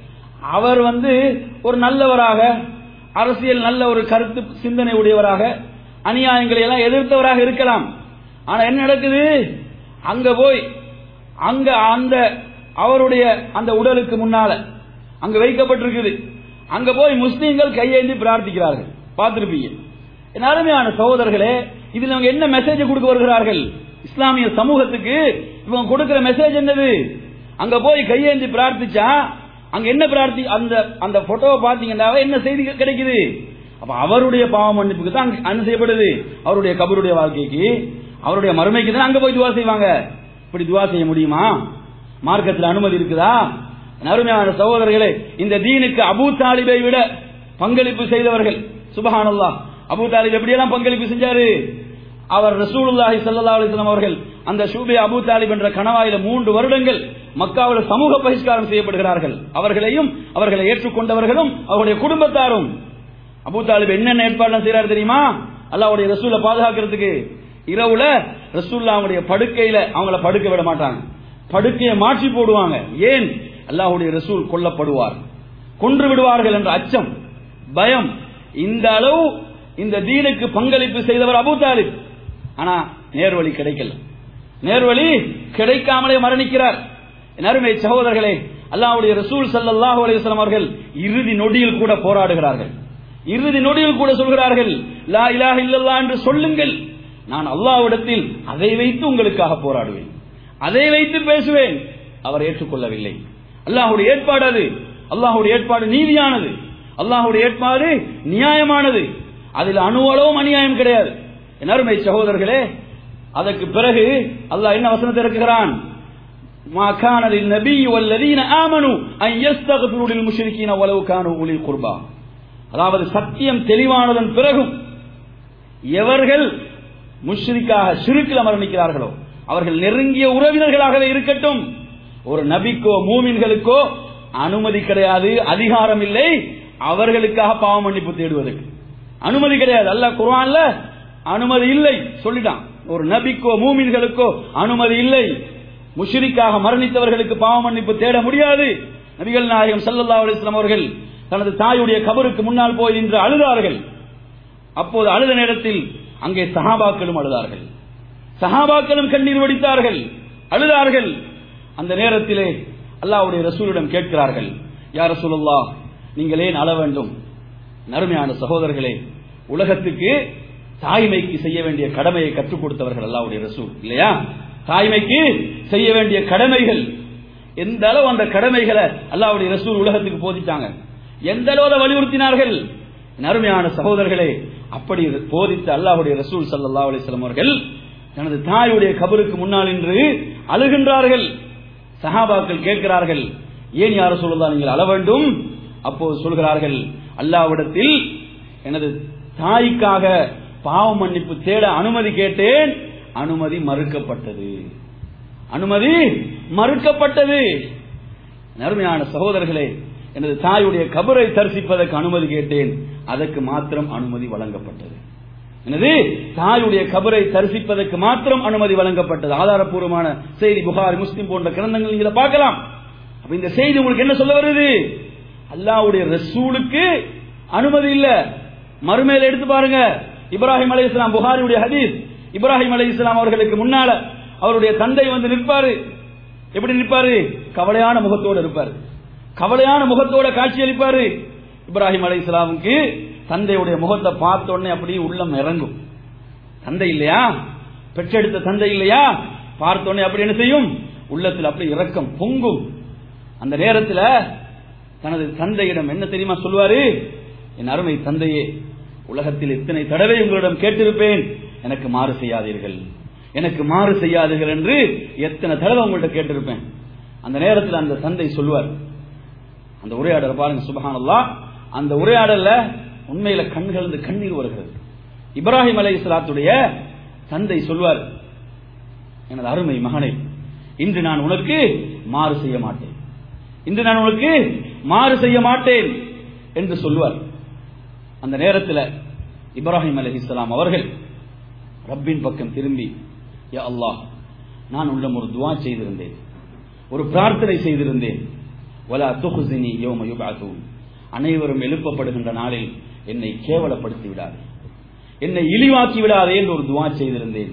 அவர் வந்து ஒரு நல்லவராக அரசியல் நல்ல ஒரு கருத்து சிந்தனை உடையவராக அநியாயங்களை எல்லாம் எதிர்த்தவராக இருக்கலாம் ஆனா என்ன நடக்குது அங்க போய் அங்க அந்த அவருடைய அந்த உடலுக்கு முன்னால அங்க வைக்கப்பட்டிருக்குது அங்க போய் முஸ்லீம்கள் கையேந்தி பிரார்த்திக்கிறார்கள் பார்த்திருப்பீங்க என் அருமையான சகோதரர்களே இதுல அவங்க என்ன மெசேஜ் கொடுக்க வருகிறார்கள் இஸ்லாமிய சமூகத்துக்கு இவங்க கொடுக்கிற மெசேஜ் என்னது அங்க போய் கையேந்தி பிரார்த்திச்சா அங்க என்ன பிரார்த்தி அந்த அந்த போட்டோவை பாத்தீங்கன்னா என்ன செய்தி கிடைக்குது அப்ப அவருடைய பாவ மன்னிப்புக்கு தான் அங்க செய்யப்படுது அவருடைய கபருடைய வாழ்க்கைக்கு அவருடைய மறுமைக்கு தான் அங்க போய் துவா செய்வாங்க இப்படி துவா செய்ய முடியுமா மார்க்கத்தில் அனுமதி இருக்குதா அருமையான சகோதரர்களே இந்த தீனுக்கு அபூ தாலிபை விட பங்களிப்பு செய்தவர்கள் சுபஹானல்லா அபூ தாலிப் எப்படியெல்லாம் பங்களிப்பு செஞ்சாரு அவர் ரசூலுல்லாஹி ஸல்லல்லாஹு அலைஹி வஸல்லம் அவர்கள் அந்த ஷூபே அபூ தாலிப் என்ற கணவாயில மூன்று வருடங்கள் மக்காவில் சமூக பகிஷ்காரம் செய்யப்படுகிறார்கள் அவர்களையும் அவர்களை ஏற்றுக்கொண்டவர்களும் அவருடைய குடும்பத்தாரும் அபூ தாலிப் என்னென்ன ஏற்பாடு செய்யறாரு தெரியுமா அல்லாஹ்வுடைய ரசூலை பாதுகாக்கிறதுக்கு இரவுல ரசூல்லா அவங்களுடைய படுக்கையில அவங்கள படுக்க விட மாட்டாங்க படுக்கையை மாற்றி போடுவாங்க ஏன் அல்லாஹ்வுடைய ரசூல் கொல்லப்படுவார் கொன்று விடுவார்கள் என்ற அச்சம் பயம் இந்த அளவு இந்த தீனுக்கு பங்களிப்பு செய்தவர் அபூ தாலிப் ஆனா நேர்வழி கிடைக்கல நேர்வழி கிடைக்காமலே மரணிக்கிறார் என் அருமை சகோதரர்களே அல்லாஹ்வுடைய ரசூல் ஸல்லல்லாஹு அலைஹி வஸல்லம் அவர்கள் இறுதி நொடியில் கூட போராடுகிறார்கள் இறுதி நொடியில் கூட சொல்கிறார்கள் லா இலாஹ இல்லல்லாஹ் என்று சொல்லுங்கள் நான் அல்லாஹ்விடத்தில் அதை வைத்து உங்களுக்காக போராடுவேன் அதை வைத்து பேசுவேன் அவர் ஏற்றுக்கொள்ளவில்லை அல்லாஹ்வுடைய ஏற்பாடு அது அல்லாஹ்வுடைய ஏற்பாடு நீதியானது அல்லாஹ்வுடைய ஏற்பாடு நியாயமானது அதில் அணுவளவும் அநியாயம் கிடையாது என் அருமை சகோதரர்களே அதற்கு பிறகு அல்லாஹ் என்ன வசனத்தை இருக்கிறான் ما كان للنبي والذين آمنوا أن يستغفروا للمشركين ولو كانوا أولي قربى அதாவது சத்தியம் தெளிவானதன் பிறகும் எவர்கள் முஷ்ரிக்காக சிறுக்கில் மரணிக்கிறார்களோ அவர்கள் நெருங்கிய உறவினர்களாகவே இருக்கட்டும் ஒரு நபிக்கோ மூமின்களுக்கோ அனுமதி கிடையாது அதிகாரம் இல்லை அவர்களுக்காக பாவ மன்னிப்பு தேடுவதற்கு அனுமதி கிடையாது அல்ல குர்ஆன்ல அனுமதி இல்லை சொல்லிட்டான் ஒரு நபிக்கோ மூமின்களுக்கோ அனுமதி இல்லை முஷ்ரிக்காக மரணித்தவர்களுக்கு பாவ மன்னிப்பு தேட முடியாது நபிகள் நாயகம் ஸல்லல்லாஹு அலைஹி வஸல்லம் அவர்கள் தனது தாயுடைய கபருக்கு முன்னால் போய் நின்று அழுதார்கள் அப்போது அழுத நேரத்தில் அங்கே சஹாபாக்களும் அழுதார்கள் சஹாபாக்களும் கண்ணீர் வடித்தார்கள் அழுதார்கள் அந்த நேரத்திலே அல்லாஹ்வுடைய ரசூலிடம் கேட்கிறார்கள் யார் ரசூலுல்லாஹ் நீங்கள் ஏன் அழ வேண்டும் நறுமையான சகோதரர்களே உலகத்துக்கு தாய்மைக்கு செய்ய வேண்டிய கடமையை கற்றுக் கொடுத்தவர்கள் அல்லாஹ்வுடைய ரசூல் இல்லையா தாய்மைக்கு செய்ய வேண்டிய கடமைகள் எந்த அளவு அந்த கடமைகளை அல்லாஹ்வுடைய ரசூல் உலகத்துக்கு போதித்தாங்க எந்த அளவு வலியுறுத்தினார்கள் நறுமையான சகோதரர்களே அப்படி போதித்த அல்லாஹ்வுடைய ரசூல் ஸல்லல்லாஹு அலைஹி வஸல்லம் அவர்கள் தனது தாயுடைய கபருக்கு முன்னால் நின்று அழுகின்றார்கள் சஹாபாக்கள் கேட்கிறார்கள் ஏன் யார சொல்லுதா நீங்கள் அழ வேண்டும் அப்போது சொல்கிறார்கள் அல்லாவிடத்தில் எனது தாய்க்காக பாவ மன்னிப்பு தேட அனுமதி கேட்டேன் அனுமதி மறுக்கப்பட்டது அனுமதி மறுக்கப்பட்டது நறுமையான சகோதரர்களே எனது தாயுடைய கபரை தரிசிப்பதற்கு அனுமதி கேட்டேன் அதற்கு மாத்திரம் அனுமதி வழங்கப்பட்டது எனது தாயுடைய கபரை தரிசிப்பதற்கு மாத்திரம் அனுமதி வழங்கப்பட்டது ஆதாரப்பூர்வமான செய்தி புகாரி முஸ்லிம் போன்ற கிரந்தங்கள் நீங்க பார்க்கலாம் அப்ப இந்த செய்தி உங்களுக்கு என்ன சொல்ல வருது அல்லாவுடைய ரசூலுக்கு அனுமதி இல்ல மறுமையில எடுத்து பாருங்க இப்ராஹிம் அலை இஸ்லாம் புகாரியுடைய ஹதீஸ் இப்ராஹிம் அலை இஸ்லாம் அவர்களுக்கு முன்னால அவருடைய தந்தை வந்து நிற்பாரு எப்படி நிற்பாரு கவலையான முகத்தோடு இருப்பாரு கவலையான முகத்தோட காட்சி அளிப்பாரு இப்ராஹிம் அலை இஸ்லாமுக்கு தந்தையுடைய முகத்தை பார்த்த உடனே அப்படியே உள்ளம் இறங்கும் தந்தை இல்லையா பெற்றெடுத்த தந்தை இல்லையா பார்த்த உடனே அப்படி என்ன செய்யும் உள்ளத்தில் அப்படி இரக்கம் பொங்கும் அந்த நேரத்தில் தனது தந்தையிடம் என்ன தெரியுமா சொல்வாரு என் அருமை தந்தையே உலகத்தில் எத்தனை தடவை உங்களிடம் கேட்டிருப்பேன் எனக்கு மாறு செய்யாதீர்கள் எனக்கு மாறு செய்யாதீர்கள் என்று எத்தனை தடவை உங்கள்கிட்ட கேட்டிருப்பேன் அந்த நேரத்தில் அந்த தந்தை சொல்வார் அந்த உரையாடல் பாருங்க சுபஹானல்லா அந்த உரையாடல்ல உண்மையில கண்கள் கண்ணீர் வருகிறது இப்ராஹிம் அலை இஸ்லாத்துடைய தந்தை சொல்வார் எனது அருமை மகனை இன்று நான் உனக்கு மாறு செய்ய மாட்டேன் இன்று நான் உனக்கு மாறு செய்ய மாட்டேன் என்று சொல்வார் அந்த நேரத்தில் இப்ராஹிம் அலி இஸ்லாம் அவர்கள் ரப்பின் பக்கம் திரும்பி யா அல்லாஹ் நான் உள்ளம் ஒரு துவா செய்திருந்தேன் ஒரு பிரார்த்தனை செய்திருந்தேன் வலா துஹுசினி யோம யுபாத்தூன் அனைவரும் எழுப்பப்படுகின்ற நாளில் என்னை கேவலப்படுத்தி விடாதே என்னை இழிவாக்கி விடாதே என்று ஒரு துவா செய்திருந்தேன்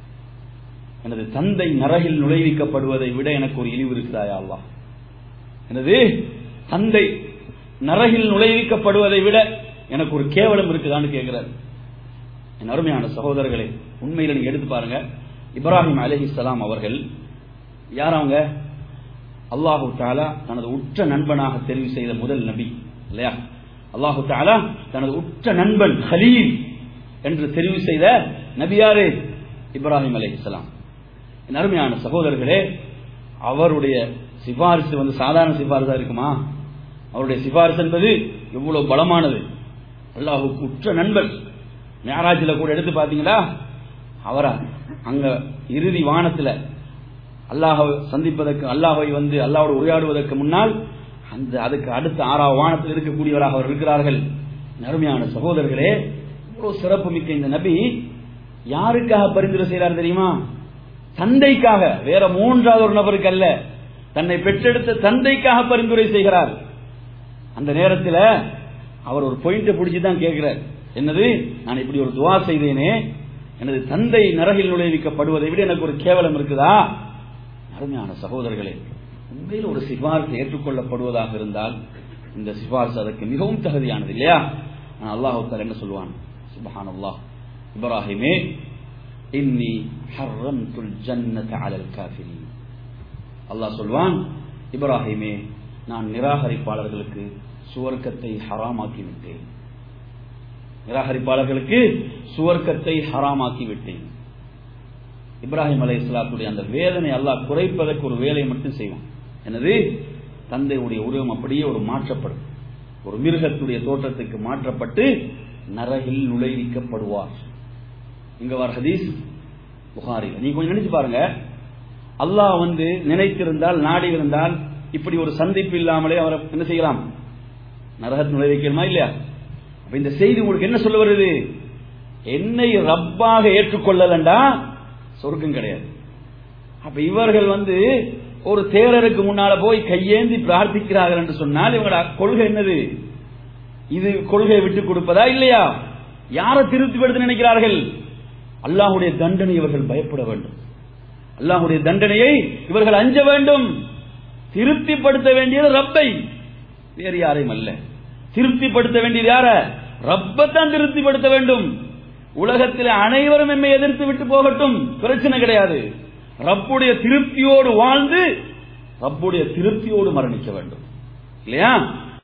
எனது தந்தை நரகில் நுழைவிக்கப்படுவதை விட எனக்கு ஒரு இழிவு இருக்கிறாயா அல்லா எனது தந்தை நரகில் நுழைவிக்கப்படுவதை விட எனக்கு ஒரு கேவலம் இருக்குதான்னு கேட்கிறார் என் அருமையான சகோதரர்களே உண்மையில நீங்க எடுத்து பாருங்க இப்ராஹிம் அலஹி சலாம் அவர்கள் யார் அவங்க அல்லாஹு தாலா தனது உற்ற நண்பனாக தெரிவு செய்த முதல் நபி இல்லையா அல்லாஹு தாலா தனது உற்ற நண்பன் ஹலீல் என்று தெரிவு செய்த நபியாரு இப்ராஹிம் அலி இஸ்லாம் என் அருமையான சகோதரர்களே அவருடைய சிபாரிசு வந்து சாதாரண சிபாரிசா இருக்குமா அவருடைய சிபாரிசு என்பது எவ்வளவு பலமானது அல்லாஹுக்கு உற்ற நண்பன் மேராஜில் கூட எடுத்து பார்த்தீங்களா அவரா அங்க இறுதி வானத்துல அல்லாஹை சந்திப்பதற்கு அல்லாஹை வந்து அல்லாவோடு உரையாடுவதற்கு முன்னால் அந்த அதுக்கு அடுத்த ஆறாவது வானத்தில் இருக்கக்கூடியவராக அவர் இருக்கிறார்கள் அருமையான சகோதரர்களே இவ்வளவு சிறப்பு மிக்க இந்த நபி யாருக்காக பரிந்துரை செய்கிறார் தெரியுமா தந்தைக்காக வேற மூன்றாவது ஒரு நபருக்கு அல்ல தன்னை பெற்றெடுத்த தந்தைக்காக பரிந்துரை செய்கிறார் அந்த நேரத்தில் அவர் ஒரு பாயிண்ட பிடிச்சி தான் கேட்கிறார் என்னது நான் இப்படி ஒரு துவா செய்தேனே எனது தந்தை நரகில் நுழைவிக்கப்படுவதை விட எனக்கு ஒரு கேவலம் இருக்குதா அருமையான சகோதரர்களே உண்மையில் ஒரு சிபாரிசு ஏற்றுக்கொள்ளப்படுவதாக இருந்தால் இந்த சிபாரிசு அதற்கு மிகவும் தகுதியானது இல்லையா அல்லாஹால என்ன சொல்லுவான் சுபஹான் அல்லாஹ் இப்ராஹிமே இன்னி ஹர்ரம்துல் ஜன்னத அலல் காஃபிரின் அல்லாஹ் சொல்வான் இப்ராஹிமே நான் நிராகரிப்பாளர்களுக்கு சுவர்க்கத்தை ஹராமாக்கி விட்டேன் நிராகரிப்பாளர்களுக்கு சுவர்க்கத்தை ஹராமாக்கி விட்டேன் இப்ராஹிம் அலை இஸ்லாத்துடைய அந்த வேதனை அல்லாஹ் குறைப்பதற்கு ஒரு வேலையை மட்டும் செய்வான் எனது தந்தையுடைய உருவம் அப்படியே ஒரு மாற்றப்படும் ஒரு மிருகத்துடைய தோற்றத்துக்கு மாற்றப்பட்டு நரகில் நுழைவிக்கப்படுவார் இங்க வர ஹதீஸ் புகாரி நீங்க கொஞ்சம் நினைச்சு பாருங்க அல்லாஹ் வந்து நினைத்திருந்தால் நாடி இருந்தால் இப்படி ஒரு சந்திப்பு இல்லாமலே அவரை என்ன செய்யலாம் நரகத்தில் நுழைவிக்கணுமா இல்லையா அப்ப இந்த செய்தி உங்களுக்கு என்ன சொல்ல வருது என்னை ரப்பாக ஏற்றுக்கொள்ளலண்டா சொர்க்கம் கிடையாது அப்ப இவர்கள் வந்து ஒரு தேரருக்கு முன்னால போய் கையேந்தி பிரார்த்திக்கிறார்கள் என்று சொன்னால் இவங்களோட கொள்கை என்னது இது கொள்கையை விட்டு கொடுப்பதா இல்லையா யாரை திருப்திப்படுத்த நினைக்கிறார்கள் அல்லாஹுடைய தண்டனை இவர்கள் பயப்பட வேண்டும் அல்லாஹுடைய தண்டனையை இவர்கள் அஞ்ச வேண்டும் திருப்திப்படுத்த வேண்டியது ரப்பை வேறு யாரையும் அல்ல திருப்திப்படுத்த வேண்டியது யார ரப்பத்தான் திருப்திப்படுத்த வேண்டும் உலகத்தில் அனைவரும் எம்மை எதிர்த்து விட்டு போகட்டும் பிரச்சனை கிடையாது ரப்புடைய திருப்தியோடு வாழ்ந்து ரப்புடைய திருப்தியோடு மரணிக்க வேண்டும் இல்லையா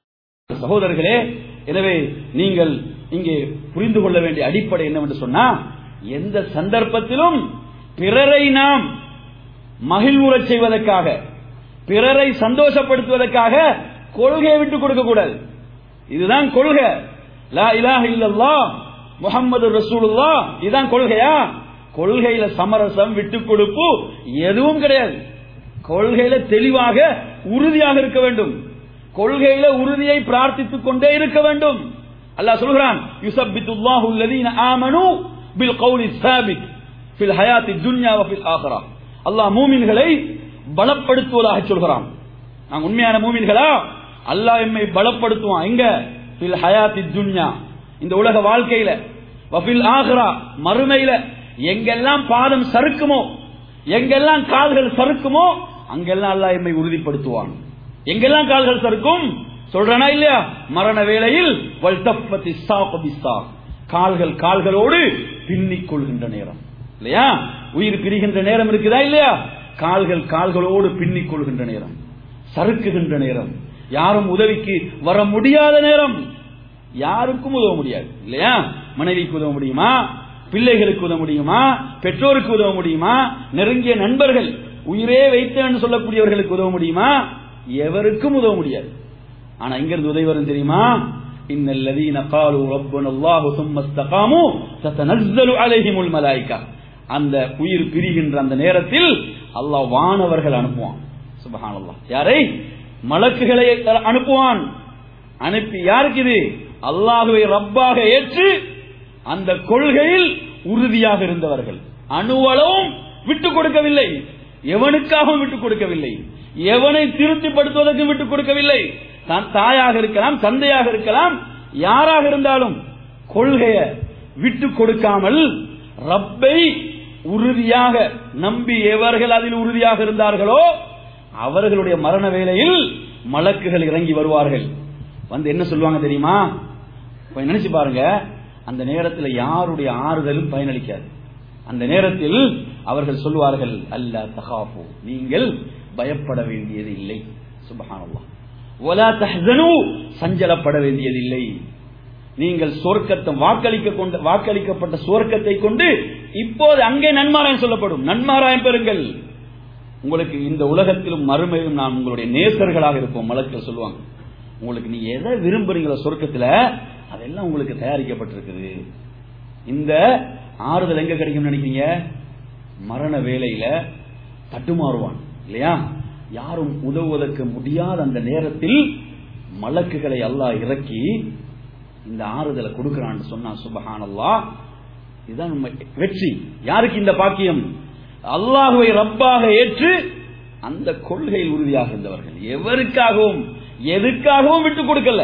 சகோதரர்களே எனவே நீங்கள் இங்கே புரிந்து கொள்ள வேண்டிய அடிப்படை என்னவென்று சொன்னா எந்த சந்தர்ப்பத்திலும் பிறரை நாம் மகிழ்வுறச் செய்வதற்காக பிறரை சந்தோஷப்படுத்துவதற்காக கொள்கையை விட்டு கொடுக்க கூடாது இதுதான் கொள்கை லா இலாஹ இல்லல்லாஹ் முகமது ரசூலுல்லா இதுதான் கொள்கையா கொள்கையில சமரசம் விட்டு கொடுப்பு எதுவும் கிடையாது கொள்கையில தெளிவாக உறுதியாக இருக்க வேண்டும் கொள்கையில உறுதியை பிரார்த்தித்துக் கொண்டே இருக்க வேண்டும் அல்லாஹ் சொல்கிறான் யுசப்பித்துல்லாஹு அல்லதீன ஆமனு பில் கௌலி சாபித் ஃபில் ஹயாத்தி துன்யா வ ஃபில் ஆഖിറா அல்லாஹ் மூமின்களை பலப்படுத்துவதாக சொல்கிறான் நாங்க உண்மையான மூமின்களா அல்லாஹ் எம்மை பலப்படுத்துவான் எங்க ஃபில் ஹயாத்தி துன்யா இந்த உலக வாழ்க்கையில வஃபில் ஆഖിറா மறுமையில எங்கெல்லாம் பாதம் சறுக்குமோ எங்கெல்லாம் கால்கள் சறுக்குமோ அங்கெல்லாம் அல்லாஹ் எம்மை உறுதிப்படுத்துவான் எங்கெல்லாம் கால்கள் சறுக்கும் சொல்றனா இல்லையா மரண வேளையில் வல்தப்பத்தி சாப் பிஸ்ஸாக். கால்கள் கால்களோடு பின்னிக் கொள்கின்ற நேரம் இல்லையா உயிர் பிரிகின்ற நேரம் இருக்குதா இல்லையா கால்கள் கால்களோடு பின்னிக் கொள்கின்ற நேரம் சறுக்குகின்ற நேரம் யாரும் உதவிக்கு வர முடியாத நேரம் யாருக்கும் உதவ முடியாது இல்லையா மனைவிக்கு உதவ முடியுமா பிள்ளைகளுக்கு உதவ முடியுமா பெற்றோருக்கு உதவ முடியுமா நெருங்கிய நண்பர்கள் உயிரே வைத்தேன்னு சொல்லக்கூடியவர்களுக்கு உதவ முடியுமா எவருக்கும் உதவ முடியாது ஆனா இங்க இருந்து உதவி வரும் தெரியுமா إن الذين قالوا ربنا الله ثم استقاموا تتنزل عليهم الملائكة அந்த உயிர் பிரிகின்ற அந்த நேரத்தில் அல்லாஹ் வானவர்கள் அனுப்புவான் சுபஹானல்லாஹ் யாரை மலக்குகளை அனுப்புவான் அனுப்பி யாருக்கு இது அல்லாஹுவை ரப்பாக ஏற்று அந்த கொள்கையில் உறுதியாக இருந்தவர்கள் அணுவளவும் விட்டுக் கொடுக்கவில்லை எவனுக்காகவும் விட்டுக் கொடுக்கவில்லை எவனை திருப்திப்படுத்துவதற்கு விட்டுக் கொடுக்கவில்லை தான் தாயாக இருக்கலாம் தந்தையாக இருக்கலாம் யாராக இருந்தாலும் கொள்கைய விட்டுக் கொடுக்காமல் ரப்பை உறுதியாக நம்பி எவர்கள் அதில் உறுதியாக இருந்தார்களோ அவர்களுடைய மரண வேளையில் மலக்குகள் இறங்கி வருவார்கள் வந்து என்ன சொல்லுவாங்க தெரியுமா கொஞ்சம் நினைச்சு பாருங்க அந்த நேரத்தில் யாருடைய ஆறுதலும் பயனளிக்காது அந்த நேரத்தில் அவர்கள் சொல்வார்கள் அல்ல தகாஃபு நீங்கள் பயப்பட வேண்டியது இல்லை சுபஹானல்லாஹ் ஒலா தஹ்சனு சஞ்சலப்பட வேண்டியதில்லை நீங்கள் சொர்க்கத்தை வாக்களிக்க கொண்ட வாக்களிக்கப்பட்ட சுவர்க்கத்தை கொண்டு இப்போது அங்கே நன்மாராயம் சொல்லப்படும் நன்மாராயம் பெறுங்கள் உங்களுக்கு இந்த உலகத்திலும் மறுமையிலும் நாம் உங்களுடைய நேசர்களாக இருப்போம் மலக்கள் சொல்லுவாங்க உங்களுக்கு நீ எதை விரும்புறீங்களோ சொர்க்கத்துல அதெல்லாம் உங்களுக்கு தயாரிக்கப்பட்டிருக்குது இந்த ஆறுதல் எங்க கிடைக்கும் நினைக்கிறீங்க மரண வேலையில தட்டுமாறுவான் இல்லையா யாரும் உதவுவதற்கு முடியாத அந்த நேரத்தில் மலக்குகளை அல்லாஹ் இறக்கி இந்த ஆறுதலை கொடுக்கிறான்னு சொன்னா சுபஹானல்லா இதுதான் உண்மை வெற்றி யாருக்கு இந்த பாக்கியம் அல்லாஹுவை ரப்பாக ஏற்று அந்த கொள்கையில் உறுதியாக இருந்தவர்கள் எவருக்காகவும் எதுக்காகவும் விட்டுக் கொடுக்கல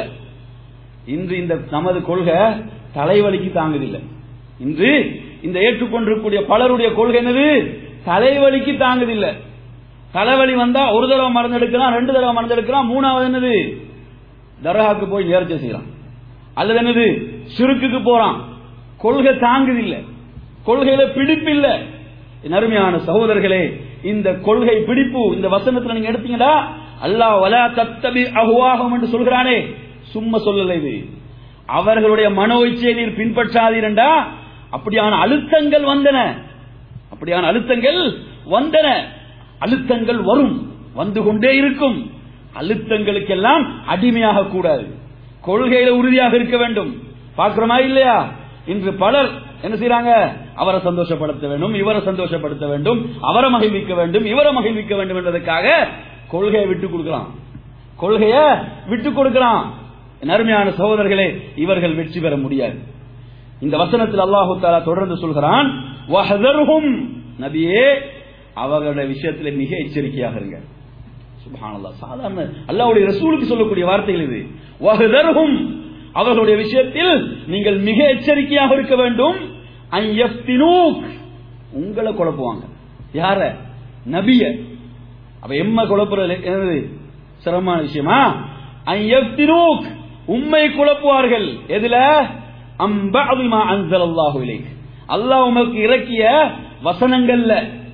இன்று இந்த நமது கொள்கை தலைவலிக்கு தாங்குதில்லை இன்று இந்த ஏற்றுக்கொண்டிருக்கக்கூடிய பலருடைய கொள்கை என்னது தலைவலிக்கு தாங்குதில்லை தலைவலி வந்தா ஒரு தடவை மருந்து எடுக்கலாம் ரெண்டு தடவை மருந்து எடுக்கலாம் மூணாவது என்னது தர்காக்கு போய் நேர்ச்சி செய்யலாம் அல்லது என்னது சுருக்குக்கு போறான் கொள்கை தாங்குதில்லை கொள்கையில பிடிப்பில்லை என் அருமையான சகோதரர்களே இந்த கொள்கை பிடிப்பு இந்த வசனத்துல நீங்க எடுத்தீங்கடா அல்லாஹ் வலா தத்தபி அஹுவாகும் என்று சொல்கிறானே சும்மா சொல்லல இது அவர்களுடைய மனோ இச்சையை நீர் பின்பற்றாதீரண்டா அப்படியான அழுத்தங்கள் வந்தன அப்படியான அழுத்தங்கள் வந்தன அழுத்தங்கள் வரும் வந்து கொண்டே இருக்கும் அழுத்தங்களுக்கெல்லாம் அடிமையாக கூடாது கொள்கையில உறுதியாக இருக்க வேண்டும் பார்க்கிறோமா இல்லையா இன்று பலர் என்ன செய்யறாங்க அவரை சந்தோஷப்படுத்த வேண்டும் இவரை சந்தோஷப்படுத்த வேண்டும் அவரை மகிழ்விக்க வேண்டும் இவரை மகிழ்விக்க வேண்டும் என்பதற்காக கொள்கையை விட்டு கொடுக்கலாம் கொள்கைய விட்டு கொடுக்கலாம் என் அருமையான சகோதரர்களே இவர்கள் வெற்றி பெற முடியாது இந்த வசனத்தில் அல்லாஹு தாலா தொடர்ந்து சொல்கிறான் "வஹதர்ஹும்", நபியே அவர்களுடைய விஷயத்தில் மிக எச்சரிக்கையாக இருங்க சுப்ஹானல்லாஹ் சாதாரண அல்லாஹ்வுடைய ரசூலுக்கு சொல்லக்கூடிய வார்த்தைகள் இது "வஹதர்ஹும்", அவர்களுடைய விஷயத்தில் நீங்கள் மிக எச்சரிக்கையாக இருக்க வேண்டும் அன் யஃப்தினூக், உங்களை குழப்புவாங்க யார நபிய அப்ப எம்ம குழப்புறது என்னது சிரமமான விஷயமா அன் யஃப்தினூக், உம்மை குழப்புவார்கள் எதுல அம்பஅதிமா அன்சலல்லாஹு இலைக் அல்லாஹ் உமக்கு இறக்கிய வசனங்கள்ல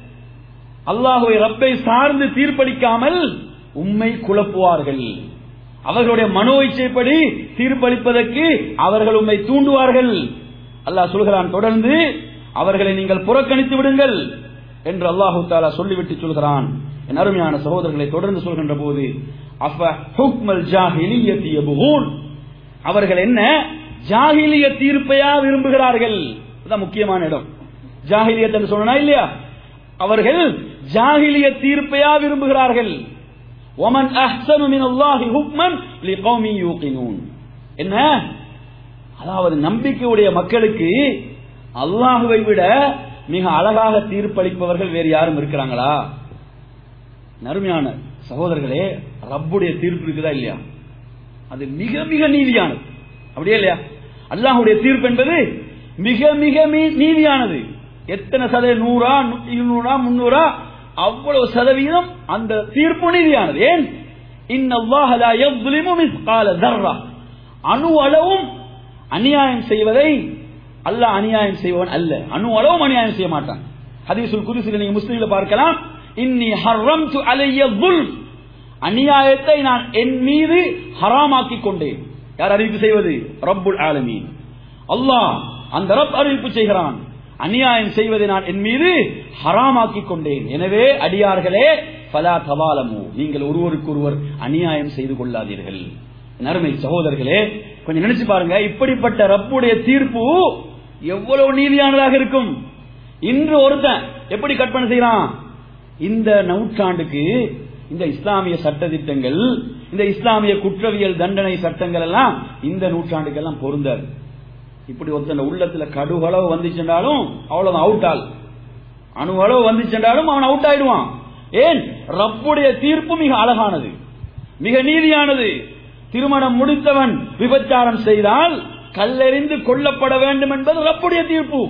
அல்லாஹுவை ரப்பை சார்ந்து தீர்ப்பளிக்காமல் உம்மை குழப்புவார்கள் அவர்களுடைய மனோ இச்சைப்படி தீர்ப்பளிப்பதற்கு அவர்கள் உம்மை தூண்டுவார்கள் அல்லாஹ் சொல்கிறான் தொடர்ந்து அவர்களை நீங்கள் புறக்கணித்து விடுங்கள் என்று அல்லாஹு தாலா சொல்லிவிட்டு சொல்கிறான் என் அருமையான சகோதரர்களை தொடர்ந்து சொல்கின்ற போது அஃப ஹுக்மல் ஜாஹிலியத்தி யபுகூன் அவர்கள் என்ன ஜாகிலிய தீர்ப்பையா விரும்புகிறார்கள் இதுதான் முக்கியமான இடம் ஜாகிலியத் என்று சொன்னா இல்லையா அவர்கள் ஜாகிலிய தீர்ப்பையா விரும்புகிறார்கள் ஒமன் அஹ்சனு மின் அல்லாஹி ஹுக்மன் லிகௌமி யூகினூன் என்ன அதாவது நம்பிக்கையுடைய மக்களுக்கு அல்லாஹுவை விட மிக அழகாக தீர்ப்பளிப்பவர்கள் வேறு யாரும் இருக்கிறாங்களா நறுமையான சகோதரர்களே ரப்புடைய தீர்ப்பு இருக்குதா இல்லையா அது மிக மிக நீதியானது அப்படியே இல்லையா அல்லாஹுடைய தீர்ப்பு என்பது மிக மிக மீ- நீதியானது எத்தனை சதவீதம் நூறா நூ- இருநூறா முன்னூறா அவ்வளவு சதவீதம் அந்த தீர்ப்பு நீதியானது ஏன் இன்னல்லாஹ லா யظ்லிமு மிஸ்கால தர்ரா அணு அளவும் அநியாயம் செய்வதை அல்லாஹ் அநியாயம் செய்வன் அல்ல அணு அளவும் அநியாயம் செய்ய மாட்டான் ஹதீஸுல் குதுசில நீங்க முஸ்லீம்ல பார்க்கலாம் இன்னி ஹர்ரம்து அலைய ظلم அநியாயத்தை நான் என் மீது ஹராமாக்கி கொண்டேன் யார் அறிவிப்பு செய்வது ரப்புல் ஆலமீன் அல்லாஹ் அந்த ரப் அறிவிப்பு செய்கிறான் அநியாயம் செய்வதை நான் என் மீது ஹராமாக்கி கொண்டேன் எனவே அடியார்களே பலா தவாலமு நீங்கள் ஒருவருக்கொருவர் அநியாயம் செய்து கொள்ளாதீர்கள் என் அருமை சகோதரர்களே கொஞ்சம் நினைச்சு பாருங்க இப்படிப்பட்ட ரப்புடைய தீர்ப்பு எவ்வளவு நீதியானதாக இருக்கும் இன்று ஒருத்தன் எப்படி கற்பனை செய்யறான் இந்த நூற்றாண்டுக்கு இந்த இஸ்லாமிய சட்டதிட்டங்கள் இந்த இஸ்லாமிய குற்றவியல் தண்டனை சட்டங்கள் எல்லாம் இந்த நூற்றாண்டுக்கெல்லாம் பொருந்தாது இப்படி ஒருத்தன் உள்ளத்துல கடுகளவு வந்துச்சுட்டாலும் அவ்வளவு அவுட் ஆள் அணு அளவு வந்துச்சுட்டாலும் அவன் அவுட் ஆயிடுவான் ஏன் ரப்புடைய தீர்ப்பு மிக அழகானது மிக நீதியானது திருமணம் முடித்தவன் விபச்சாரம் செய்தால் கல்லெறிந்து கொல்லப்பட வேண்டும் என்பது ரப்புடைய தீர்ப்பு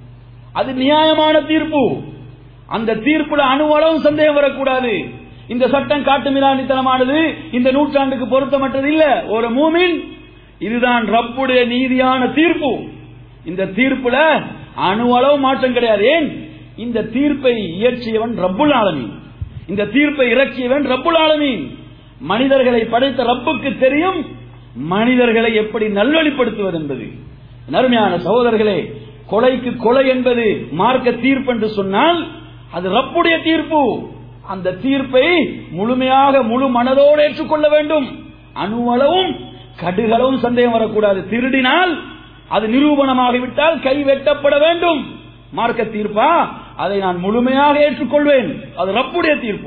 அது நியாயமான தீர்ப்பு அந்த தீர்ப்புல அணுவளவும் சந்தேகம் வரக்கூடாது இந்த சட்டம் காட்டுமிராணித்தனமானது இந்த நூற்றாண்டுக்கு பொருத்தமற்றது இல்ல ஒரு மூமின் இதுதான் ரப்புடைய நீதியான தீர்ப்பு இந்த தீர்ப்புல அணுவளவு மாற்றம் கிடையாது ஏன் இந்த தீர்ப்பை இயற்றியவன் ரப்புல் ஆலமீன் இந்த தீர்ப்பை இறக்கியவன் ரப்புல் ஆலமீன் மனிதர்களை படைத்த ரப்புக்கு தெரியும் மனிதர்களை எப்படி நல்வழிப்படுத்துவது என்பது நறுமையான சகோதரர்களே கொலைக்கு கொலை என்பது மார்க்க தீர்ப்பு என்று சொன்னால் அது ரப்புடைய தீர்ப்பு அந்த தீர்ப்பை முழுமையாக முழு மனதோடு ஏற்றுக்கொள்ள வேண்டும் அணுவளவும் கடுகளவும் சந்தேகம் வரக்கூடாது திருடினால் அது நிரூபணமாகிவிட்டால் கை வெட்டப்பட வேண்டும் மார்க்க தீர்ப்பா அதை நான் முழுமையாக ஏற்றுக்கொள்வேன் அது ரப்புடைய தீர்ப்பு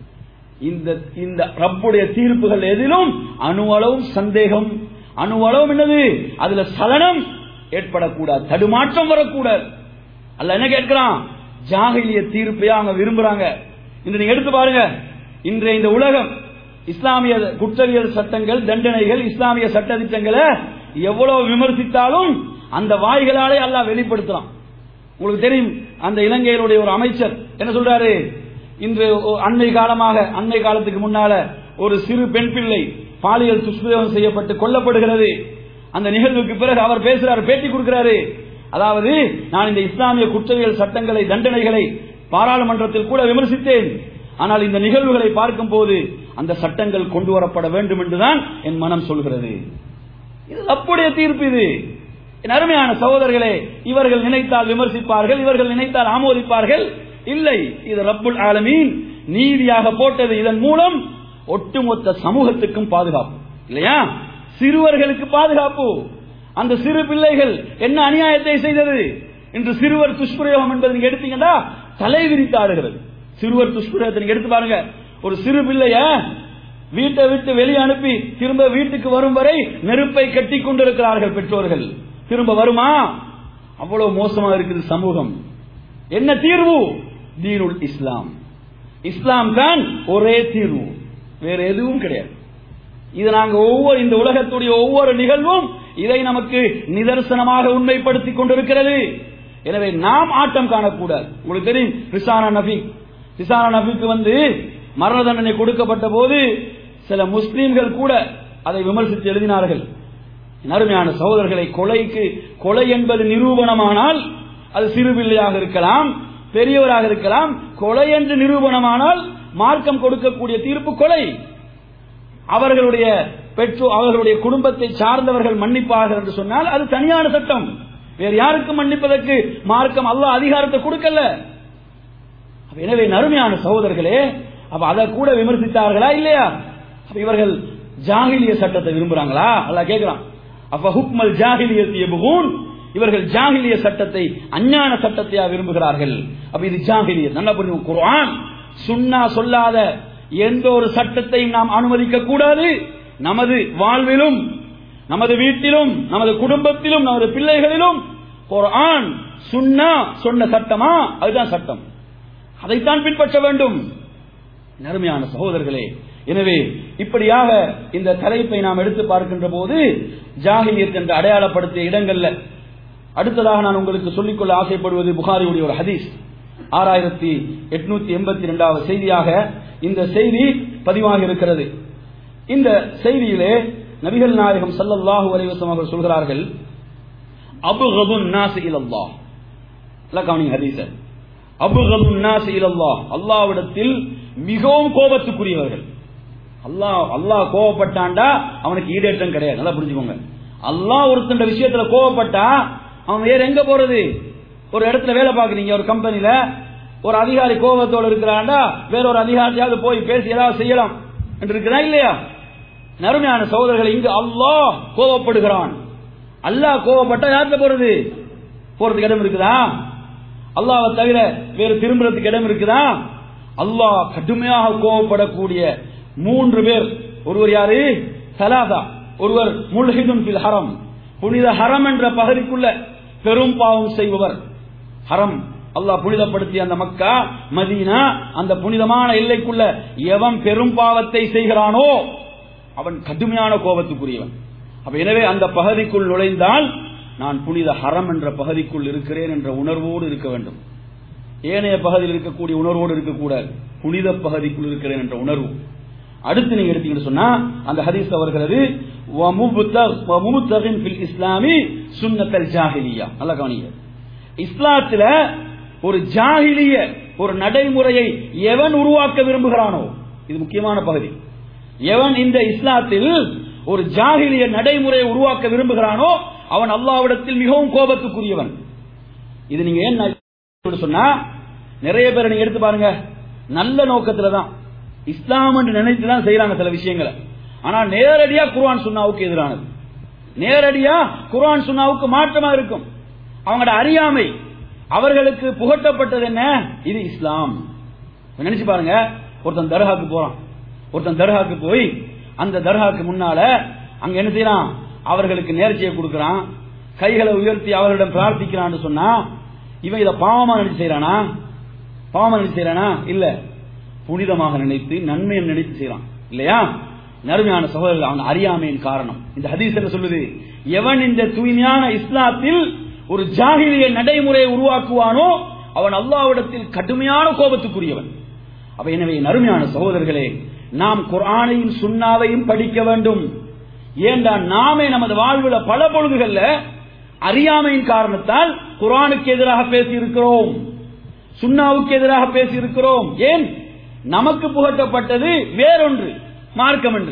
இந்த இந்த ரப்புடைய தீர்ப்புகள் எதிலும் அணுவளவும் சந்தேகம் அணுவளவும் என்னது அதுல சலனம் ஏற்படக்கூடாது தடுமாற்றம் வரக்கூடாது அல்ல என்ன கேட்கிறான் ஜாகிலிய தீர்ப்பையா அவங்க விரும்புறாங்க இன்று நீங்க எடுத்து பாருங்க இன்றைய இந்த உலகம் இஸ்லாமிய குற்றவியல் சட்டங்கள் தண்டனைகள் இஸ்லாமிய சட்ட திட்டங்களை எவ்வளவு விமர்சித்தாலும் அந்த வாய்களாலே அல்லாஹ் வெளிப்படுத்தலாம் உங்களுக்கு தெரியும் அந்த இலங்கையினுடைய ஒரு அமைச்சர் என்ன சொல்றாரு இன்று ஒ- அண்மை காலமாக அண்மை காலத்துக்கு முன்னால ஒரு சிறு பெண் பிள்ளை பாலியல் துஷ்பிரயோகம் செய்யப்பட்டு கொல்லப்படுகிறது அந்த நிகழ்வுக்கு பிறகு அவர் பேசுறாரு பேட்டி கொடுக்கிறாரு அதாவது நான் இந்த இஸ்லாமிய குற்றவியல் சட்டங்களை தண்டனைகளை பாராளுமன்றத்தில் கூட விமர்சித்தேன் ஆனால் இந்த நிகழ்வுகளை பார்க்கும் போது அந்த சட்டங்கள் கொண்டு வரப்பட வேண்டும் என்றுதான் என் மனம் சொல்கிறது இது அப்படியே தீர்ப்பு இது என் அருமையான சகோதரர்களே இவர்கள் நினைத்தால் விமர்சிப்பார்கள் இவர்கள் நினைத்தால் ஆமோதிப்பார்கள் இல்லை இது ரப்புல் ஆலமீன் நீதியாக போட்டது இதன் மூலம் ஒட்டுமொத்த சமூகத்துக்கும் பாதுகாப்பு இல்லையா சிறுவர்களுக்கு பாதுகாப்பு அந்த சிறு பிள்ளைகள் என்ன அநியாயத்தை செய்தது இன்று சிறுவர் துஷ்பிரயோகம் என்பதை நீங்க எடுத்தீங்கன்னா தலை விரித்து ஆடுகிறது சிறுவர் துஷ்பிரயோகத்தை நீங்க எடுத்து பாருங்க ஒரு சிறு பிள்ளைய வீட்டை விட்டு வெளியே அனுப்பி திரும்ப வீட்டுக்கு வரும் வரை நெருப்பை கட்டி கொண்டிருக்கிறார்கள் பெற்றோர்கள் திரும்ப வருமா அவ்வளவு மோசமா இருக்குது சமூகம் என்ன தீர்வு தீனுல் இஸ்லாம் இஸ்லாம் தான் ஒரே தீர்வு வேற எதுவும் கிடையாது இது நாங்க ஒவ்வொரு இந்த உலகத்துடைய ஒவ்வொரு நிகழ்வும் இதை நமக்கு நிதர்சனமாக உண்மைப்படுத்திக் கொண்டிருக்கிறது எனவே நாம் ஆட்டம் காணக்கூடாது உங்களுக்கு தெரியும் ரிசானா நபி ரிசானா நபிக்கு வந்து மரண தண்டனை கொடுக்கப்பட்ட போது சில முஸ்லீம்கள் கூட அதை விமர்சித்து எழுதினார்கள் என் அருமையான சகோதரர்களை கொலைக்கு கொலை என்பது நிரூபணமானால் அது சிறு பிள்ளையாக இருக்கலாம் பெரியவராக இருக்கலாம் கொலை என்று நிரூபணமானால் மார்க்கம் கொடுக்கக்கூடிய தீர்ப்பு கொலை அவர்களுடைய பெற்றோர் அவர்களுடைய குடும்பத்தை சார்ந்தவர்கள் மன்னிப்பார்கள் என்று சொன்னால் அது தனியான சட்டம் வேறு யாருக்கும் மன்னிப்பதற்கு மார்க்கம் அல்லாஹ் அதிகாரத்தை கொடுக்கல அப்ப எனவே நறுமையான சகோதரர்களே அப்ப அதை கூட விமர்சித்தார்களா இல்லையா அப்ப இவர்கள் ஜாகிலிய சட்டத்தை விரும்புறாங்களா அல்லாஹ் கேட்கிறான் அப்ப ஹுக்மல் ஜாகிலியத்திய புகூன் இவர்கள் ஜாகிலிய சட்டத்தை அஞ்ஞான சட்டத்தையா விரும்புகிறார்கள் அப்ப இது ஜாகிலிய நல்லா புரியும் குர்ஆன் சுன்னா சொல்லாத எந்த ஒரு சட்டத்தையும் நாம் அனுமதிக்க கூடாது நமது வாழ்விலும் நமது வீட்டிலும் நமது குடும்பத்திலும் நமது பிள்ளைகளிலும் குர்ஆன் சுன்னா சொன்ன சட்டமா அதுதான் சட்டம் அதைத்தான் பின்பற்ற வேண்டும் நறுமையான சகோதரர்களே எனவே இப்படியாக இந்த தலைப்பை நாம் எடுத்து பார்க்கின்ற போது ஜாகிலியத் என்று அடையாளப்படுத்திய இடங்கள்ல அடுத்ததாக நான் உங்களுக்கு சொல்லிக்கொள்ள ஆசைப்படுவது புகாரியுடைய ஒரு ஹதீஸ் ஆறாயிரத்தி எட்நூத்தி எண்பத்தி ரெண்டாவது செய்தியாக இந்த செய்தி பதிவாக இருக்கிறது இந்த செய்தியிலே நபிகள் நாயகம் சல்லல்லாஹு அலைவசம் அவர்கள் சொல்கிறார்கள் அபுகதுன் நாஸ் இலல்லாஹ் கவனிங்க ஹதீஸ அபுகதுன் நாஸ் இலல்லாஹ் அல்லாவிடத்தில் மிகவும் கோபத்துக்குரியவர்கள் அல்லாஹ் அல்லாஹ் கோவப்பட்டான்டா அவனுக்கு ஈடேற்றம் கிடையாது நல்லா புரிஞ்சுக்கோங்க அல்லாஹ் ஒருத்தன் விஷயத்துல கோவப்பட்டா அவன் வேற எங்க போறது ஒரு இடத்துல வேலை பார்க்குறீங்க ஒரு கம்பெனில ஒரு அதிகாரி கோபத்தோடு இருக்கிறான்டா வேற ஒரு அதிகாரியாவது போய் பேசி ஏதாவது செய்யலாம் என்று இருக்கிறா இல்லையா நறுமையான சகோதரர்கள் இங்கு அல்லாஹ் கோவப்படுகிறான் அல்லாஹ் கோவப்பட்டா யார்கிட்ட போறது போறதுக்கு இடம் இருக்குதா அல்லாவை தவிர வேறு திரும்புறதுக்கு இடம் இருக்குதா அல்லாஹ் கடுமையாக கோவப்படக்கூடிய மூன்று பேர் ஒருவர் யாரு சலாதா ஒருவர் முல்ஹிதுன் பில் ஹரம் புனித ஹரம் என்ற பகுதிக்குள்ள பெரும் பாவம் செய்பவர் ஹரம் அல்லாஹ் புனிதப்படுத்திய அந்த மக்கா மதீனா அந்த புனிதமான எல்லைக்குள்ள எவன் பெரும் பாவத்தை செய்கிறானோ அவன் கடுமையான கோபத்துக்குரியவன் அப்ப எனவே அந்த பகுதிக்குள் நுழைந்தால் நான் புனித ஹரம் என்ற பகுதிக்குள் இருக்கிறேன் என்ற உணர்வோடு இருக்க வேண்டும் ஏனைய பகுதியில் இருக்கக்கூடிய உணர்வோடு இருக்கக்கூடாது புனித பகுதிக்குள் இருக்கிறேன் என்ற உணர்வு அடுத்து நீங்க எடுத்தீங்கன்னு சொன்னா அந்த ஹதீஸ் வருகிறது இஸ்லாமி சுன்னத்தல் ஜாஹிலியா நல்ல கவனிங்க இஸ்லாத்துல ஒரு ஜாகிலிய ஒரு நடைமுறையை எவன் உருவாக்க விரும்புகிறானோ இது முக்கியமான பகுதி எவன் இந்த இஸ்லாத்தில் ஒரு ஜாகிலிய நடைமுறையை உருவாக்க விரும்புகிறானோ அவன் அல்லாவிடத்தில் மிகவும் கோபத்துக்குரியவன் இது நீங்க ஏன் சொன்னா நிறைய பேர் நீங்க எடுத்து பாருங்க நல்ல நோக்கத்துல தான் இஸ்லாம் என்று நினைத்து தான் செய்யறாங்க சில விஷயங்களை ஆனா நேரடியா குர்ஆன் சுன்னாவுக்கு எதிரானது நேரடியா குர்ஆன் சுன்னாவுக்கு மாற்றமா இருக்கும் அவங்களோட அறியாமை அவர்களுக்கு புகட்டப்பட்டது என்ன இது இஸ்லாம் நினைச்சு பாருங்க ஒருத்தன் தர்காக்கு போறான் ஒருத்தன் தர்காக்கு போய் அந்த தர்காக்கு முன்னால அங்க என்ன செய்யறான் அவர்களுக்கு நேர்ச்சியை கொடுக்கறான் கைகளை உயர்த்தி அவர்களிடம் பிரார்த்திக்கிறான்னு சொன்னா இவன் இதை பாவமா நினைச்சு செய்யறானா பாவமா நினைச்சு செய்யறானா இல்ல புனிதமாக நினைத்து நன்மையை நினைத்து செய்யறான் இல்லையா நறுமையான சகோதரர்கள் அவன் அறியாமையின் காரணம் இந்த ஹதீஸ் என்ன சொல்லுது எவன் இந்த தூய்மையான இஸ்லாத்தில் ஒரு ஜாகிலிய நடைமுறையை உருவாக்குவானோ அவன் அல்லாவிடத்தில் கடுமையான கோபத்துக்குரியவன் அப்ப எனவே நறுமையான சகோதரர்களே நாம் குரானையும் சுண்ணாவையும் படிக்க வேண்டும் ஏண்டா நாமே நமது வாழ்வுல பல பொழுதுகள்ல அறியாமையின் காரணத்தால் குரானுக்கு எதிராக பேசி இருக்கிறோம் சுண்ணாவுக்கு எதிராக பேசி இருக்கிறோம் ஏன் நமக்கு புகட்டப்பட்டது வேறொன்று மார்க்கம் என்று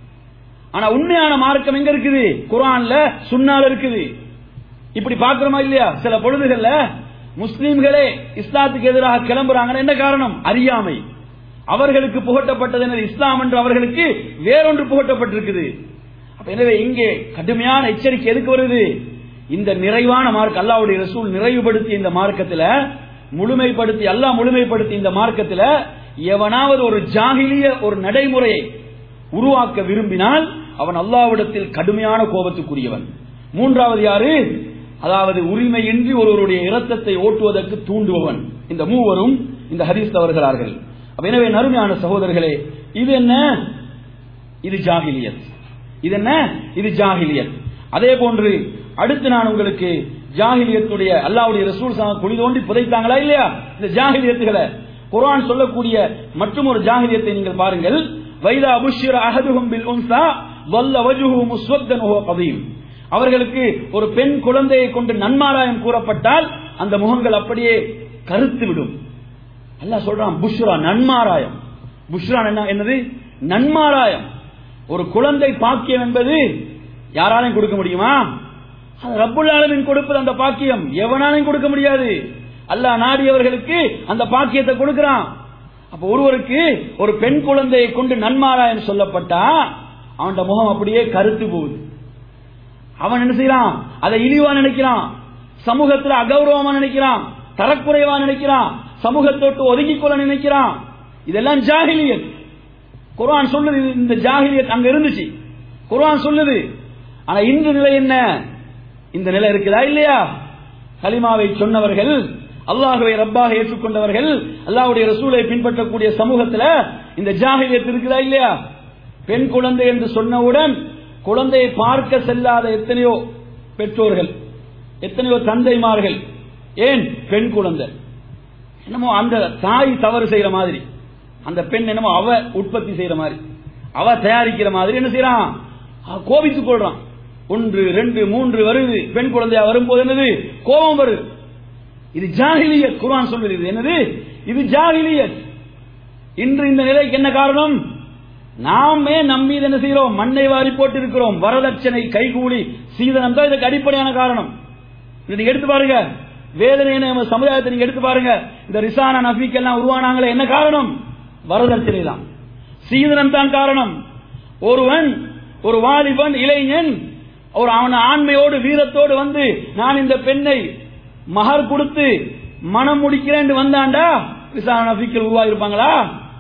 ஆனா உண்மையான மார்க்கம் எங்க இருக்குது குரான்ல சுன்னால இருக்குது இப்படி பாக்குறோமா இல்லையா சில பொழுதுகள்ல முஸ்லீம்களே இஸ்லாத்துக்கு எதிராக கிளம்புறாங்கன்னா என்ன காரணம் அறியாமை அவர்களுக்கு புகட்டப்பட்டது என்னது இஸ்லாம் என்று அவர்களுக்கு வேறொன்று புகட்டப்பட்டிருக்குது அப்ப எனவே இங்கே கடுமையான எச்சரிக்கை எதுக்கு வருது இந்த நிறைவான மார்க் அல்லாவுடைய ரசூல் நிறைவுபடுத்திய இந்த மார்க்கத்துல முழுமைப்படுத்தி அல்லாஹ் முழுமைப்படுத்தி இந்த மார்க்கத்துல எவனாவது ஒரு ஜாகிலிய ஒரு நடைமுறையை உருவாக்க விரும்பினால் அவன் அல்லாவிடத்தில் கடுமையான கோபத்துக்குரியவன் மூன்றாவது யாரு அதாவது உரிமையின்றி ஒருவருடைய இரத்தத்தை ஓட்டுவதற்கு தூண்டுபவன் இந்த மூவரும் இந்த ஹதீஸ் தவறுகிறார்கள் அப்ப எனவே நறுமையான சகோதரர்களே இது என்ன இது ஜாகிலியத் இது என்ன இது ஜாகிலியத் அதே போன்று அடுத்து நான் உங்களுக்கு ஜாகிலியத்துடைய அல்லாவுடைய ரசூல் சா- குழி தோண்டி புதைத்தாங்களா இல்லையா இந்த ஜாகிலியத்துகளை குர்ஆன் சொல்லக்கூடிய மற்றும் ஒரு ஜாகிலியத்தை நீங்கள் பாருங்கள் வைதா அபுஷிர அஹதுஹும் பில் உன்சா வல்ல வஜுஹு முஸ்வத்தன் ஹுவ கதீம் அவர்களுக்கு ஒரு பெண் குழந்தையை கொண்டு நன்மாராயம் கூறப்பட்டால் அந்த முகங்கள் அப்படியே கருத்து விடும் அல்லாஹ் சொல்றான் புஷ்ரா நன்மாராயம் புஷ்ரா என்ன என்னது நன்மாராயம் ஒரு குழந்தை பாக்கியம் என்பது யாராலையும் கொடுக்க முடியுமா அது ரப்புல் ஆலமீன் கொடுப்பது அந்த பாக்கியம் எவனாலையும் கொடுக்க முடியாது அல்லாஹ் நாடியவர்களுக்கு அந்த பாக்கியத்தை கொடுக்கிறான் அப்ப ஒருவருக்கு ஒரு பெண் குழந்தையை கொண்டு நன்மாராயம் சொல்லப்பட்டா அவன் முகம் அப்படியே கருத்து போகுது அவன் என்ன செய்யறான் அதை இழிவா நினைக்கிறான் சமூகத்துல அகௌரவமா நினைக்கிறான் தரக்குறைவா நினைக்கிறான் சமூகத்தோட்டு ஒதுக்கிக் கொள்ள நினைக்கிறான் இதெல்லாம் ஜாகிலியத் குர்ஆன் சொல்லுது இது- இந்த ஜாகிலியத் அங்க இருந்துச்சு குர்ஆன் சொல்லுது ஆனா இன்று நிலை என்ன இந்த நிலை இருக்குதா இல்லையா கலிமாவை சொன்னவர்கள் அல்லாஹ்வை ரப்பாக ஏற்றுக்கொண்டவர்கள் அல்லாஹ்வுடைய ரசூலை பின்பற்றக்கூடிய சமூகத்துல இந்த ஜாகிலியத் இருக்குதா இல்லையா பெண் குழந்தை என்று சொன்னவுடன் குழந்தையை பார்க்க செல்லாத எத்தனையோ பெற்றோர்கள் எத்தனையோ தந்தைமார்கள் ஏன் பெண் குழந்தை என்னமோ அந்த தாய் தவறு செய்யற மாதிரி அந்த பெண் என்னமோ அவ உற்பத்தி செய்யற மாதிரி அவ தயாரிக்கிற மாதிரி என்ன செய்யறான் அவன் கோபித்துக் கொள்றான் ஒன்று ரெண்டு மூன்று வருது பெண் குழந்தையா வரும்போது என்னது கோபம் வருது இது ஜாகிலியத் குர்ஆன் சொல்லுது இது என்னது இது ஜாகிலியத் இன்று இந்த நிலைக்கு என்ன காரணம் நாமே நம் மீது என்ன செய்கிறோம் மண்ணை வாரி போட்டு இருக்கிறோம் வரதட்சணை கைகூலி சீதனம் தான் இதுக்கு அடிப்படையான காரணம் இதை நீங்க எடுத்து பாருங்க வேதனை நம்ம சமுதாயத்தை நீங்க எடுத்து பாருங்க இந்த ரிசானா நஃபீக் எல்லாம் உருவானாங்களே என்ன காரணம் வரதட்சணை தான் சீதனம் தான் காரணம் ஒருவன் ஒரு வாலிபன் இளைஞன் ஒரு அவன் ஆண்மையோடு வீரத்தோடு வந்து நான் இந்த பெண்ணை மகர் கொடுத்து மனம் முடிக்கிறேன் வந்தாண்டா ரிசானா நஃபீக்கில் உருவாகிருப்பாங்களா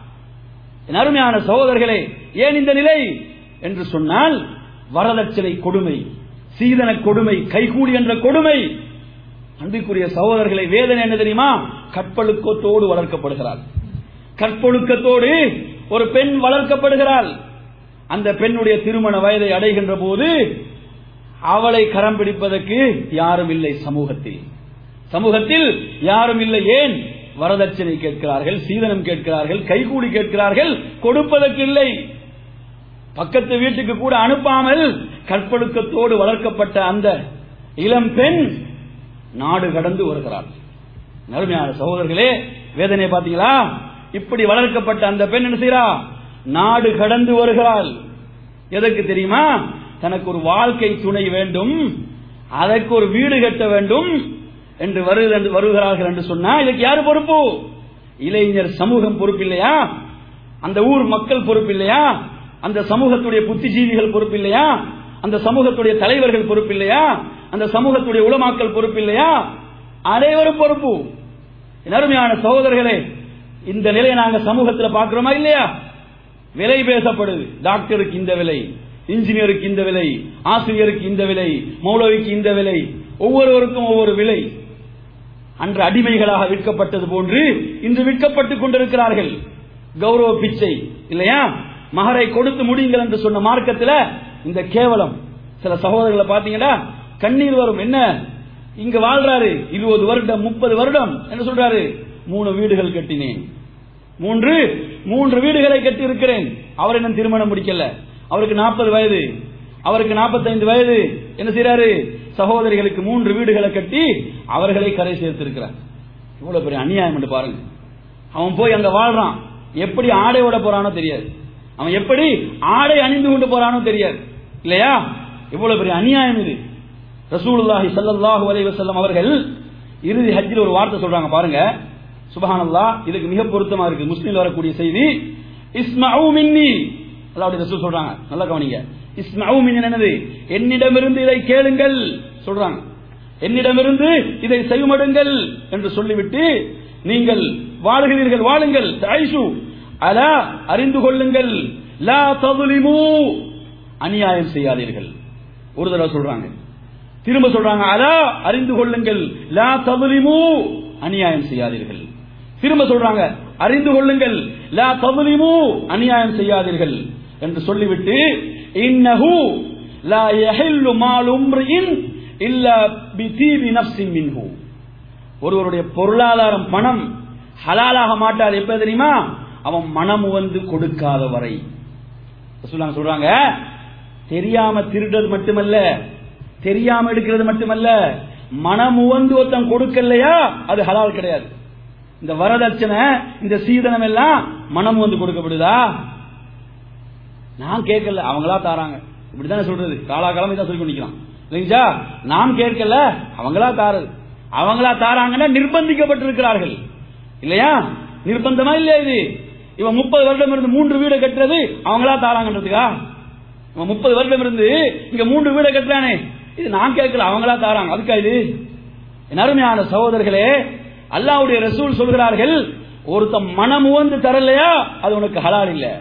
என் அருமையான சகோதரர்களே ஏன் இந்த நிலை என்று சொன்னால் வரதட்சணை கொடுமை சீதன கொடுமை கைகூலி என்ற கொடுமை அன்பிற்குரிய சகோதரர்களை வேதனை என்ன தெரியுமா கற்பொழுக்கத்தோடு வளர்க்கப்படுகிறாள் கற்பொழுக்கத்தோடு ஒரு பெண் வளர்க்கப்படுகிறாள் அந்த பெண்ணுடைய திருமண வயதை அடைகின்ற போது அவளை கரம் பிடிப்பதற்கு யாரும் இல்லை சமூகத்தில் சமூகத்தில் யாரும் இல்லை ஏன் வரதட்சணை கேட்கிறார்கள் சீதனம் கேட்கிறார்கள் கைகூலி கேட்கிறார்கள் கொடுப்பதற்கு இல்லை பக்கத்து வீட்டுக்கு கூட அனுப்பாமல் கற்பொழுக்கத்தோடு வளர்க்கப்பட்ட அந்த இளம் பெண் நாடு கடந்து வருகிறாள் அருமையான சகோதரர்களே வேதனை பாத்தீங்களா இப்படி வளர்க்கப்பட்ட அந்த பெண் என்ன செய்யறா நாடு கடந்து வருகிறாள் எதற்கு தெரியுமா தனக்கு ஒரு வாழ்க்கை துணை வேண்டும் அதற்கு ஒரு வீடு கட்ட வேண்டும் என்று வருகிறது என்று வருகிறார்கள் என்று சொன்னா இதுக்கு யாரு பொறுப்பு இளைஞர் சமூகம் பொறுப்பு இல்லையா அந்த ஊர் மக்கள் பொறுப்பு இல்லையா அந்த சமூகத்துடைய புத்திஜீவிகள் பொறுப்பு இல்லையா அந்த சமூகத்துடைய தலைவர்கள் பொறுப்பு இல்லையா அந்த சமூகத்துடைய உளமாக்கல் பொறுப்பு இல்லையா அனைவரும் பொறுப்பு என் அருமையான சகோதரர்களே இந்த நிலையை நாங்க சமூகத்தில் பார்க்கிறோமா இல்லையா விலை பேசப்படுது டாக்டருக்கு இந்த விலை இன்ஜினியருக்கு இந்த விலை ஆசிரியருக்கு இந்த விலை மௌலவிக்கு இந்த விலை ஒவ்வொருவருக்கும் ஒவ்வொரு விலை அன்று அடிமைகளாக விற்கப்பட்டது போன்று இன்று விற்கப்பட்டுக் கொண்டிருக்கிறார்கள் கௌரவ பிச்சை இல்லையா மகரை கொடுத்து முடியுங்கள் என்று சொன்ன மார்க்கத்தில் இந்த கேவலம் சில சகோதரர்களை பாத்தீங்கன்னா கண்ணீர் வரும் என்ன இங்க வாழ்றாரு இருபது வருடம் முப்பது வருடம் என்ன சொல்றாரு மூணு வீடுகள் கட்டினேன் மூன்று மூன்று வீடுகளை கட்டி இருக்கிறேன் அவர் என்ன திருமணம் முடிக்கல அவருக்கு நாற்பது வயது அவருக்கு நாற்பத்தைந்து வயது என்ன செய்யறாரு சகோதரிகளுக்கு மூன்று வீடுகளை கட்டி அவர்களை கரை சேர்த்திருக்கிறார் இவ்வளவு பெரிய அநியாயம் என்று பாருங்க அவன் போய் அங்க வாழ்றான் எப்படி ஆடை விட போறானோ தெரியாது அவன் எப்படி ஆடை அணிந்து கொண்டு போறானோ தெரியாது இல்லையா இவ்வளவு பெரிய அநியாயம் இது ரசூலுல்லாஹி ஸல்லல்லாஹு அலைஹி வஸல்லம் அவர்கள் இறுதி ஹஜ்ஜில் ஒரு வார்த்தை சொல்றாங்க பாருங்க சுபஹானல்லாஹ் இதுக்கு மிக பொருத்தமா இருக்கு முஸ்லீம்ல வரக்கூடிய செய்தி இஸ்மஉ மின்னி அல்லாஹ்வுடைய ரசூல் சொல்றாங்க நல்லா கவனிங்க இஸ்மஉ மின்னி என்னது என்னிடமிருந்து இதை கேளுங்கள் சொல்றாங்க என்னிடமிருந்து இதை செய்யுமடுங்கள் என்று சொல்லிவிட்டு நீங்கள் வாழுகிறீர்கள் வாழுங்கள் ஐஷு அலா அறிந்து கொள்ளுங்கள் லா ததுலிமு அநியாயம் செய்யாதீர்கள் ஒரு தடவை சொல்றாங்க திரும்ப சொல்றாங்க அலா அறிந்து கொள்ளுங்கள் லா ததுலிமு அநியாயம் செய்யாதீர்கள் திரும்ப சொல்றாங்க அறிந்து கொள்ளுங்கள் லா ததுலிமு அநியாயம் செய்யாதீர்கள் என்று சொல்லிவிட்டு இன்னஹு லா யஹில்லு மால் உம்ரின் இல்லா பிதீபி நஃப்ஸின் மின்ஹு ஒருவருடைய பொருளாதாரம் பணம் ஹலாலாக மாட்டாது எப்ப தெரியுமா அவன் மனம் வந்து கொடுக்காத வரை ரசூலுல்லாஹ் சொல்றாங்க தெரியாம திருடுறது மட்டுமல்ல தெரியாம எடுக்கிறது மட்டுமல்ல மனம் உவந்து ஒருத்தன் கொடுக்கலையா அது ஹலால் கிடையாது இந்த வரதட்சணை இந்த சீதனம் எல்லாம் மனம் வந்து கொடுக்கப்படுதா நான் கேட்கல அவங்களா தாராங்க இப்படித்தானே சொல்றது காலாகாலம் இதான் சொல்லி நிக்கலாம் இல்லைங்களா நாம் கேட்கல அவங்களா தாரது அவங்களா தாராங்கன்னா நிர்பந்திக்கப்பட்டிருக்கிறார்கள் இல்லையா நிர்பந்தமா இல்லையா இது இவன் முப்பது வருடம் இருந்து மூன்று வீடு கட்டுறது அவங்களா தாராங்கன்றதுக்கா இவன் முப்பது வருடம் இருந்து இங்க மூன்று வீடு கட்டுறானே இது நான் கேட்கல அவங்களா தாராங்க அதுக்கா இது என் அருமையான சகோதரர்களே அல்லாவுடைய ரசூல் சொல்கிறார்கள் ஒருத்தன் மனம் உவந்து தரலையா அது உனக்கு ஹலால் இல்ல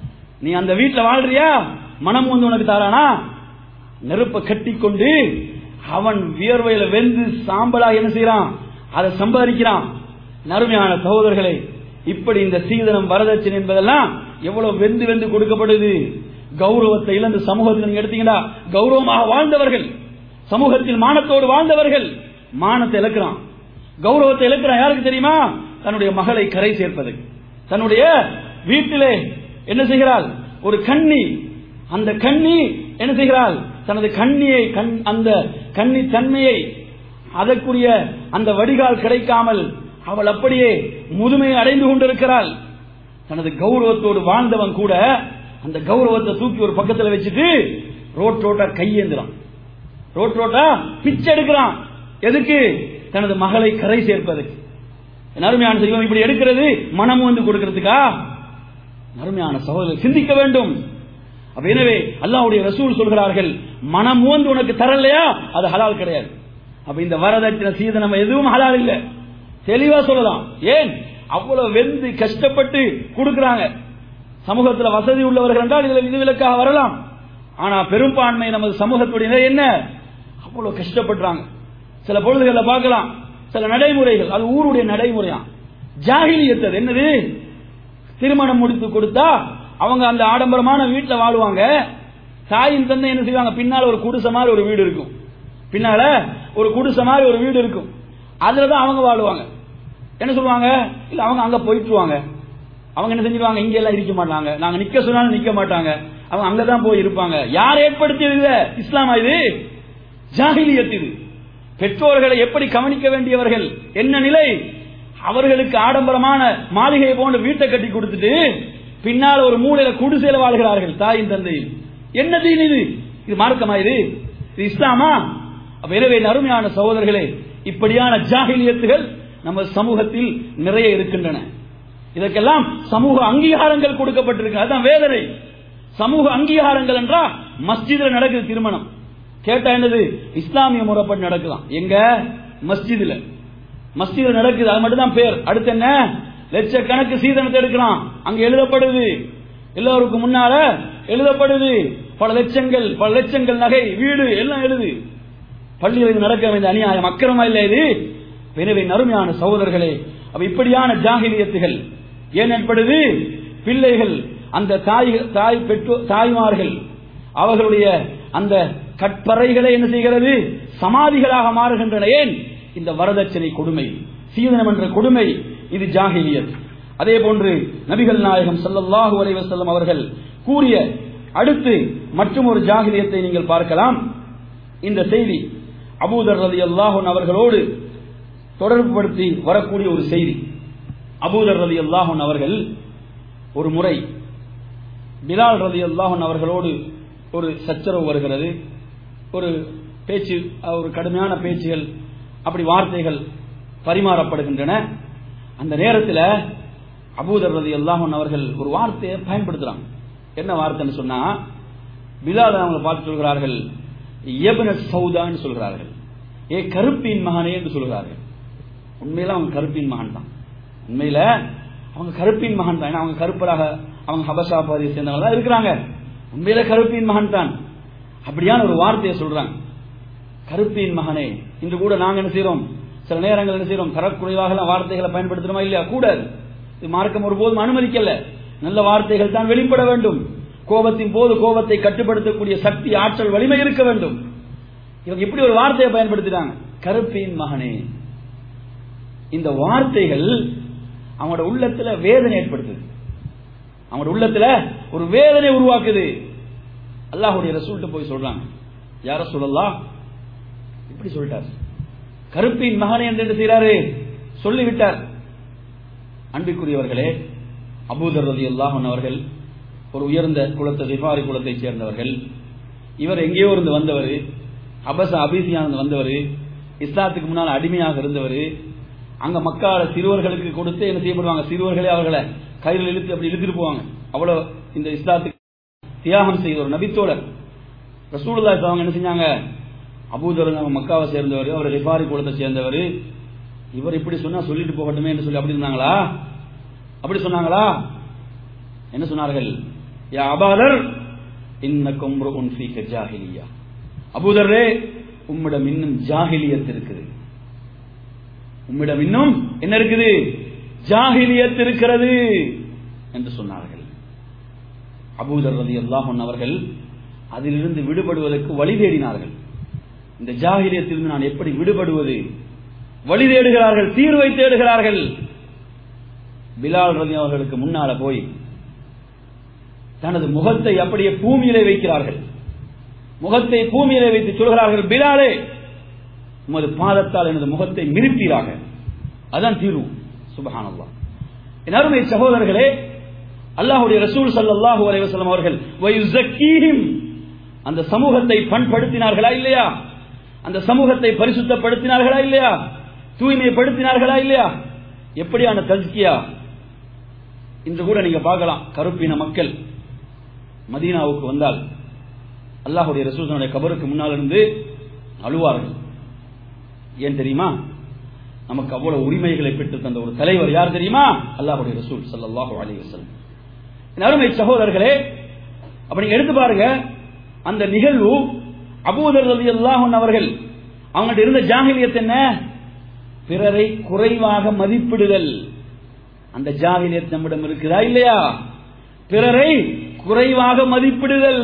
நீ அந்த வீட்டுல வாழ்றியா மனம் வந்து உனக்கு தாரானா நெருப்பை கட்டி கொண்டு அவன் வியர்வையில வெந்து சாம்பலா என்ன செய்யறான் அதை சம்பாதிக்கிறான் நறுமையான சகோதரர்களே இப்படி இந்த சீதனம் வரதட்சணை என்பதெல்லாம் எவ்வளவு வெந்து வெந்து கொடுக்கப்படுது கௌரவத்தை இழந்து சமூகத்தில் நீங்க எடுத்தீங்கன்னா கௌரவமாக வாழ்ந்தவர்கள் சமூகத்தில் மானத்தோடு வாழ்ந்தவர்கள் மானத்தை இழக்கிறான் கௌரவத்தை இழக்கிறான் யாருக்கு தெரியுமா தன்னுடைய மகளை கரை சேர்ப்பது தன்னுடைய வீட்டிலே என்ன செய்கிறாள் ஒரு கண்ணி அந்த கண்ணி என்ன செய்கிறாள் தனது கண்ணியை கண் அந்த கண்ணி தன்மையை அதற்குரிய அந்த வடிகால் கிடைக்காமல் அவள் அப்படியே முதுமையை அடைந்து கொண்டிருக்கிறாள் தனது கௌரவத்தோடு வாழ்ந்தவன் கூட அந்த கௌரவத்தை தூக்கி ஒரு பக்கத்துல வச்சுட்டு ரோட் ரோட்டா கையேந்திரான் ரோட் ரோட்டா பிச்சை எடுக்கிறான் எதுக்கு தனது மகளை கரை சேர்ப்பதற்கு என் அருமையான செல்வம் இப்படி எடுக்கிறது மனம் வந்து கொடுக்கிறதுக்கா அருமையான சகோதரர் சிந்திக்க வேண்டும் அப்ப எனவே அல்லாஹ்வுடைய ரசூல் சொல்கிறார்கள் மனம் வந்து உனக்கு தரலையா அது ஹலால் கிடையாது அப்ப இந்த வரதட்சணை சீதனம் எதுவும் ஹலால் இல்ல தெளிவா சொல்லலாம் ஏன் அவ்வளவு வெந்து கஷ்டப்பட்டு கொடுக்கறாங்க சமூகத்தில் வசதி உள்ளவர்கள் என்றால் இதுல விதிவிலக்காக வரலாம் ஆனா பெரும்பான்மை நமது சமூகத்துடைய நிலை என்ன அவ்வளவு கஷ்டப்படுறாங்க சில பொழுதுகளை பார்க்கலாம் சில நடைமுறைகள் அது ஊருடைய நடைமுறையா ஜாகிலியத் அது என்னது திருமணம் முடித்து கொடுத்தா அவங்க அந்த ஆடம்பரமான வீட்டுல வாழுவாங்க தாயின் தந்தை என்ன செய்வாங்க பின்னால ஒரு குடிசை மாதிரி ஒரு வீடு இருக்கும் பின்னால ஒரு குடிசை மாதிரி ஒரு வீடு இருக்கும் அதுலதான் அவங்க வாழுவாங்க என்ன சொல்லுவாங்க இல்ல அவங்க அங்க போயிட்டுருவாங்க அவங்க என்ன செஞ்சிருவாங்க இங்க எல்லாம் இருக்க மாட்டாங்க நாங்க நிக்க சொன்னாலும் நிக்க மாட்டாங்க அவங்க அங்கதான் போய் இருப்பாங்க யார் ஏற்படுத்தியது இத இஸ்லாமா இது ஜாகிலியத் இது பெற்றோர்களை எப்படி கவனிக்க வேண்டியவர்கள் என்ன நிலை அவர்களுக்கு ஆடம்பரமான மாளிகை போன்ற வீட்டை கட்டி கொடுத்துட்டு பின்னால் ஒரு மூலையில குடிசையில வாழ்கிறார்கள் தாயின் தந்தையில் என்ன தீன் இது இது மார்க்கமா இது இது இஸ்லாமா அப்ப எனவே அருமையான சகோதரர்களே இப்படியான ஜாகிலியத்துகள் நம்ம சமூகத்தில் நிறைய இருக்கின்றன இதற்கெல்லாம் சமூக அங்கீகாரங்கள் கொடுக்கப்பட்டிருக்கு அதுதான் வேதனை சமூக அங்கீகாரங்கள் என்றா மஸ்ஜிதுல நடக்குது திருமணம் கேட்டா என்னது இஸ்லாமிய முறைப்படி நடக்கலாம் எங்க மஸ்ஜிதுல மஸ்ஜிதுல நடக்குது அது மட்டும் தான் பேர் அடுத்து என்ன லட்சக்கணக்கு சீதனத்தை எடுக்கிறான் அங்க எழுதப்படுது எல்லோருக்கும் முன்னால எழுதப்படுது பல லட்சங்கள் பல லட்சங்கள் நகை வீடு எல்லாம் எழுது பள்ளியில் நடக்க வேண்டிய அநியாயம் அக்கிரமா இல்லை இது எனவே அருமையான சகோதரர்களே அப்ப இப்படியான ஜாகிலியத்துகள் ஏன் ஏற்படுது பிள்ளைகள் அந்த தாய் தாய் பெற்றோர் தாய்மார்கள் அவர்களுடைய அந்த கற்பறைகளை என்ன செய்கிறது சமாதிகளாக மாறுகின்றன ஏன் இந்த வரதட்சணை கொடுமை சீதனம் என்ற கொடுமை இது ஜாகிலியத் அதே போன்று நபிகள் நாயகம் ஸல்லல்லாஹு அலைஹி வஸல்லம் அவர்கள் கூறிய அடுத்து மற்றும் ஒரு ஜாகிலியத்தை நீங்கள் பார்க்கலாம் இந்த செய்தி அபூதர் ரலியல்லாஹு அன்ஹு அவர்களோடு தொடர்புபடுத்தி வரக்கூடிய ஒரு செய்தி அபூதர் ரலியல்லாஹு அன்ஹு அவர்கள் ஒரு முறை பிலால் ரதி அல்லாஹன் அவர்களோடு ஒரு சச்சரவு வருகிறது ஒரு பேச்சு ஒரு கடுமையான பேச்சுகள் அப்படி வார்த்தைகள் பரிமாறப்படுகின்றன அந்த நேரத்தில் அபூதர் ரதி அல்லாஹன் அவர்கள் ஒரு வார்த்தையை பயன்படுத்துறாங்க என்ன வார்த்தைன்னு சொன்னா பிலால் அவங்க பார்த்து சொல்கிறார்கள் எபன சௌதான்னு சொல்கிறார்கள் ஏ கருப்பின் மகனே என்று சொல்கிறார்கள் உண்மையில அவங்க கருப்பின் மகன் தான் உண்மையில அவங்க கருப்பின் மகன் தான் ஏன்னா அவங்க கருப்பராக அவங்க ஹபஷா பாதியை சேர்ந்தவங்க தான் இருக்கிறாங்க உண்மையில கருப்பின் மகன் தான் அப்படியான ஒரு வார்த்தையை சொல்றாங்க கருப்பின் மகனே இன்று கூட நாங்க என்ன செய்யறோம் சில நேரங்கள் என்ன செய்யறோம் தரக்குறைவாக வார்த்தைகளை பயன்படுத்துறோமா இல்லையா கூடாது இது மார்க்கம் ஒருபோதும் அனுமதிக்கல நல்ல வார்த்தைகள் தான் வெளிப்பட வேண்டும் கோபத்தின் போது கோபத்தை கட்டுப்படுத்தக்கூடிய சக்தி ஆற்றல் வலிமை இருக்க வேண்டும் இவங்க இப்படி ஒரு வார்த்தையை பயன்படுத்திட்டாங்க கருப்பின் மகனே இந்த வார்த்தைகள் அவங்களோட உள்ளத்துல வேதனை ஏற்படுத்துது அவங்களோட உள்ளத்துல ஒரு வேதனை உருவாக்குது அல்லாஹுடைய ரசூல்கிட்ட போய் சொல்றாங்க யார சொல்லலாம் இப்படி சொல்லிட்டார் கருப்பின் மகனை என்று என்ன செய்யறாரு சொல்லிவிட்டார் அன்பிற்குரியவர்களே அபூதர் ரதி அல்லாஹன் அவர்கள் ஒரு உயர்ந்த குலத்தை திபாரி குலத்தைச் சேர்ந்தவர்கள் இவர் எங்கேயோ இருந்து வந்தவர் அபச அபிசியானது வந்தவர் இஸ்லாத்துக்கு முன்னால் அடிமையாக இருந்தவர் அங்க மக்கால சிறுவர்களுக்கு கொடுத்து என்ன செய்யப்படுவாங்க சிறுவர்களே அவர்களை கயிறு இழுத்து அப்படி இழுத்துட்டு போவாங்க அவ்வளவு இந்த இஸ்லாத்துக்கு தியாகம் செய்த ஒரு நபித்தோழர் ரசூலுல்லா அவங்க என்ன செஞ்சாங்க அபூதர் அவங்க மக்காவை சேர்ந்தவர் அவர் ரிஃபாரி குலத்தை சேர்ந்தவர் இவர் இப்படி சொன்னா சொல்லிட்டு போகட்டுமே என்று சொல்லி அப்படி இருந்தாங்களா அப்படி சொன்னாங்களா என்ன சொன்னார்கள் யா அபாதர் இன்ன கொம்ரு உன் ஃபீக்க ஜாஹிலியா அபூதரே உம்மிடம் இன்னும் ஜாகிலியத் இருக்குது உம்மிடம் இன்னும் என்ன இருக்குது ஜாகிலியத் இருக்கிறது என்று சொன்னார்கள் அபூதர் ரதி அல்லாஹன் அவர்கள் அதிலிருந்து விடுபடுவதற்கு வழி தேடினார்கள் இந்த ஜாகிலியத்திலிருந்து நான் எப்படி விடுபடுவது வழி தேடுகிறார்கள் தீர்வை தேடுகிறார்கள் பிலால் ரதி அவர்களுக்கு முன்னால போய் தனது முகத்தை அப்படியே பூமியிலே வைக்கிறார்கள் முகத்தை பூமியிலே வைத்து சொல்கிறார்கள் பிலாலே உமது பாதத்தால் எனது முகத்தை மிரிப்பீராக அதான் தீர்வு சுபஹானல்லா என் அருமை சகோதரர்களே அல்லாஹுடைய ரசூல் சல்லாஹூ அலைவசலம் அவர்கள் வயுசக்கீஹிம் அந்த சமூகத்தை பண்படுத்தினார்களா இல்லையா அந்த சமூகத்தை பரிசுத்தப்படுத்தினார்களா இல்லையா தூய்மைப்படுத்தினார்களா இல்லையா எப்படியான தஸ்கியா இன்று கூட நீங்க பார்க்கலாம் கருப்பின மக்கள் மதீனாவுக்கு வந்தால் அல்லாஹுடைய ரசூசனுடைய கபருக்கு முன்னால் இருந்து அழுவார்கள் ஏன் தெரியுமா நமக்கு அவ்வளவு உரிமைகளை பெற்று தந்த ஒரு தலைவர் யார் தெரியுமா அல்லாஹுடைய ரசூல் சல்லாஹூ அலி வசலம் அருமை சகோதரர்களே அப்படி எடுத்து பாருங்க அந்த நிகழ்வு அபூதர் ரதி அல்லாஹன் அவர்கள் அவங்கள்ட்ட இருந்த ஜாகிலியத் என்ன பிறரை குறைவாக மதிப்பிடுதல் அந்த ஜாகிலியத் நம்மிடம் இருக்குதா இல்லையா பிறரை குறைவாக மதிப்பிடுதல்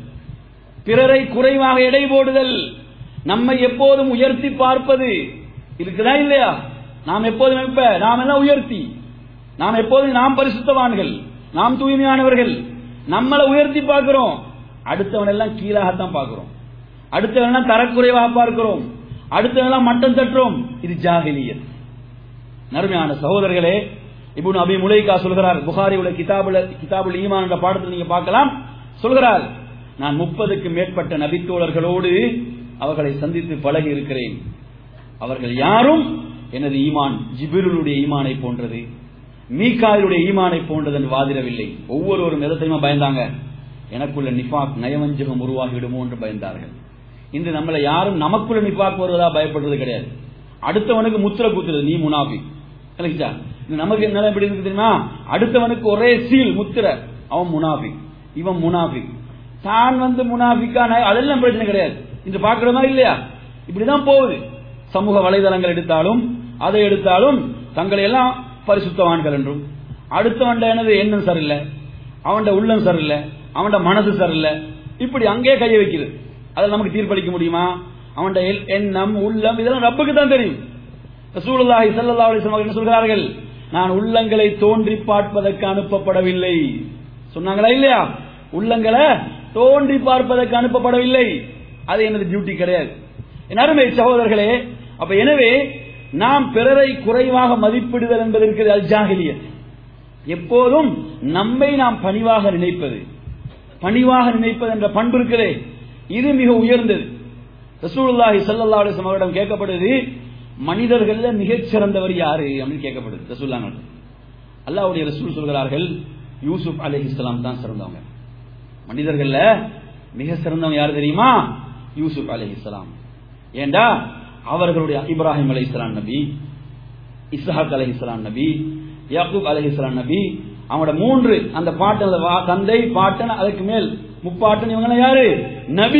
பிறரை குறைவாக எடை போடுதல் நம்மை எப்போதும் உயர்த்தி பார்ப்பது இருக்குதா இல்லையா நாம் எப்போதும் எப்ப நாம் எல்லாம் உயர்த்தி நாம் எப்போதும் நாம் பரிசுத்தவான்கள் நாம் தூய்மையானவர்கள் நம்மளை உயர்த்தி பார்க்கிறோம் அடுத்தவன் எல்லாம் கீழாகத்தான் பார்க்கிறோம் அடுத்தவன் எல்லாம் தரக்குறைவாக பார்க்கிறோம் அடுத்தவன் எல்லாம் மட்டம் தட்டுறோம் இது ஜாகிலியத் நறுமையான சகோதரர்களே இபுன் அபி முலைகா சொல்கிறார் புகாரி உள்ள கிதாபுல கிதாபுல் ஈமான் என்ற பாடத்தில் நீங்க பார்க்கலாம் சொல்கிறார் நான் முப்பதுக்கு மேற்பட்ட நபித்தோழர்களோடு அவர்களை சந்தித்து பழகி இருக்கிறேன் அவர்கள் யாரும் எனது ஈமான் ஜிபிருடைய ஈமானை போன்றது மீகாயிலுடைய ஈமானை போன்றது என்று வாதிடவில்லை ஒவ்வொருவரும் எதத்தையுமா பயந்தாங்க எனக்குள்ள நிஃபாக் நயவஞ்சகம் உருவாகிவிடுமோ என்று பயந்தார்கள் இன்று நம்மளை யாரும் நமக்குள்ள நிஃபாக் வருவதா பயப்படுறது கிடையாது அடுத்தவனுக்கு முத்திர குத்துறது நீ முனாபி கலக்கிச்சா நமக்கு என்ன எப்படி இருக்கு தெரியுமா அடுத்தவனுக்கு ஒரே சீல் முத்திர அவன் முனாபி இவன் முனாபி தான் வந்து முனாபிக்கான அதெல்லாம் பிரச்சனை கிடையாது இன்று பாக்குறதா இல்லையா இப்படிதான் போகுது சமூக வலைதளங்கள் எடுத்தாலும் அதை எடுத்தாலும் தங்களை எல்லாம் பரிசுத்தவான்கள் என்றும் அடுத்தவன் எனது எண்ணம் சரியில்லை அவன் உள்ளம் சரியில்லை அவன் மனசு சரியில்லை இப்படி அங்கே கைய வைக்கிறது அதை நமக்கு தீர்ப்பளிக்க முடியுமா அவன் எண்ணம் உள்ளம் இதெல்லாம் ரப்புக்கு தான் தெரியும் ரசூலுல்லாஹி ஸல்லல்லாஹு அலைஹி வஸல்லம் என்ன சொல்கிறார்கள் நான் உள்ளங்களை தோன்றி பார்ப்பதற்கு அனுப்பப்படவில்லை சொன்னாங்களா இல்லையா உள்ளங்களை தோன்றி பார்ப்பதற்கு அனுப்பப்படவில்லை அது எனது டியூட்டி கிடையாது என் அருமை சகோதரர்களே அப்ப எனவே நாம் பிறரை குறைவாக மதிப்பிடுதல் என்பது இருக்கிறது அல் ஜாகிலியத் எப்போதும் நம்மை நாம் பணிவாக நினைப்பது பணிவாக நினைப்பது என்ற பண்பு இருக்கிறே இது மிக உயர்ந்தது ரசூலுல்லாஹி ஸல்லல்லாஹு அலைஹி வஸல்லம் அவரிடம் கேட்கப்படுது மனிதர்கள்ல மிகச் சிறந்தவர் யாரு அப்படின்னு கேட்கப்படுது ரசூலுல்லாஹ் அல்லாஹ்வுடைய ரசூல் சொல்கிறார்கள் யூசுப் அலைஹிஸ்ஸலாம் தான் சிறந்தவங்க மனிதர்கள்ல மிக சிறந்தவங்க யார் தெரியுமா யூசுப் அலைஹிஸ்ஸலாம் ஏண்டா அவர்களுடைய இப்ராஹிம் அலைஹிஸ்ஸலாம் நபி இஸ்ஹாக் அலைஹிஸ்ஸலாம் நபி யாக்கூப் அலைஹிஸ்ஸலாம் நபி அவங்களோட மூன்று அந்த பாட்டன் அந்த வா- தந்தை பாட்டன் அதுக்கு மேல் முப்பாட்டன் இவங்க யாரு நபி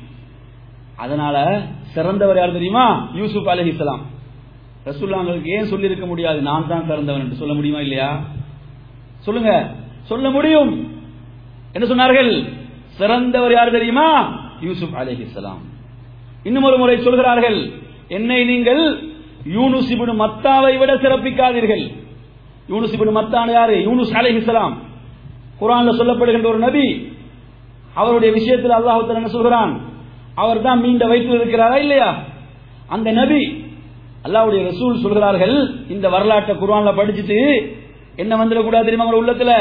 அதனால சிறந்தவர் யார் தெரியுமா யூசுப் அலைஹிஸ்ஸலாம் ரசூல்லாங்களுக்கு ஏன் சொல்லி இருக்க முடியாது நான் தான் சிறந்தவன் என்று சொல்ல முடியுமா இல்லையா சொல்லுங்க சொல்ல முடியும் என்ன சொன்னார்கள் சிறந்தவர் யார் தெரியுமா யூசுப் அலைஹிஸ்ஸலாம் இன்னும் ஒரு முறை சொல்கிறார்கள் என்னை நீங்கள் யூனுஸ் இப்னு மத்தாவை விட சிறப்பிக்காதீர்கள் யூனுஸ் இப்னு மத்தான் யாரு யூனுஸ் அலைஹிஸ்ஸலாம் குர்ஆன்ல சொல்லப்படுகின்ற ஒரு நபி அவருடைய விஷயத்தில் அல்லாஹ் தஆலா என்ன சொல்கிறான் அவர் தான் மீண்ட வயிற்றில் இருக்கிறாரா இல்லையா அந்த நபி அல்லாஹ்வுடைய ரசூல் சொல்கிறார்கள் இந்த வரலாற்றை குர்ஆன்ல படிச்சுட்டு என்ன வந்துடக்கூடாது தெரியுமா உங்க உள்ளத்துல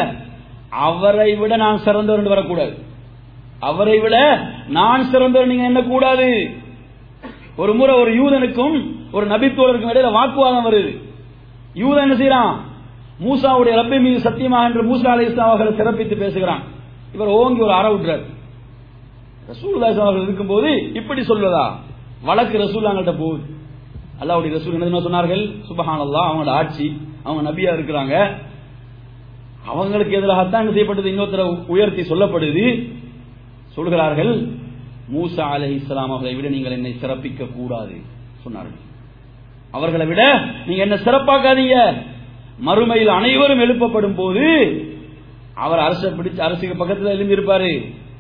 அவரை விட நான் சிறந்தவர் என்று வரக்கூடாது அவரை விட நான் சிறந்தவர் நீங்க என்ன கூடாது ஒரு முறை ஒரு யூதனுக்கும் ஒரு நபித்தோழருக்கும் இடையில வாக்குவாதம் வருது யூதன் என்ன செய்யறான் மூசாவுடைய ரப்பை மீது சத்தியமாக என்று மூசா அலை அவர்களை சிறப்பித்து பேசுகிறான் இவர் ஓங்கி ஒரு அற விட்டுறார் ரசூலுல்லாஹி அவர்கள் இருக்கும்போது இப்படி சொல்வதா வழக்கு ரசூல்லாங்கள்ட்ட போகுது அல்லாஹ்வுடைய ரசூல் என்ன தெரியுமா சொன்னார்கள் சுபஹானல்லாஹ் அவங்களோட ஆட்சி அவங்க நபியா இருக்கிறாங்க அவங்களுக்கு எதிராகத்தான் என்ன செய்யப்பட்டது இன்னொருத்தர உயர்த்தி சொல்லப்படுது சொல்கிறார்கள் மூசா அலை இஸ்லாம் அவர்களை விட நீங்கள் என்னை சிறப்பிக்க கூடாது சொன்னார்கள் அவர்களை விட நீங்க என்ன சிறப்பாக்காதீங்க மறுமையில் அனைவரும் எழுப்பப்படும் போது அவர் அரசை பிடிச்சு அரசுக்கு பக்கத்தில் எழும்பி இருப்பாரு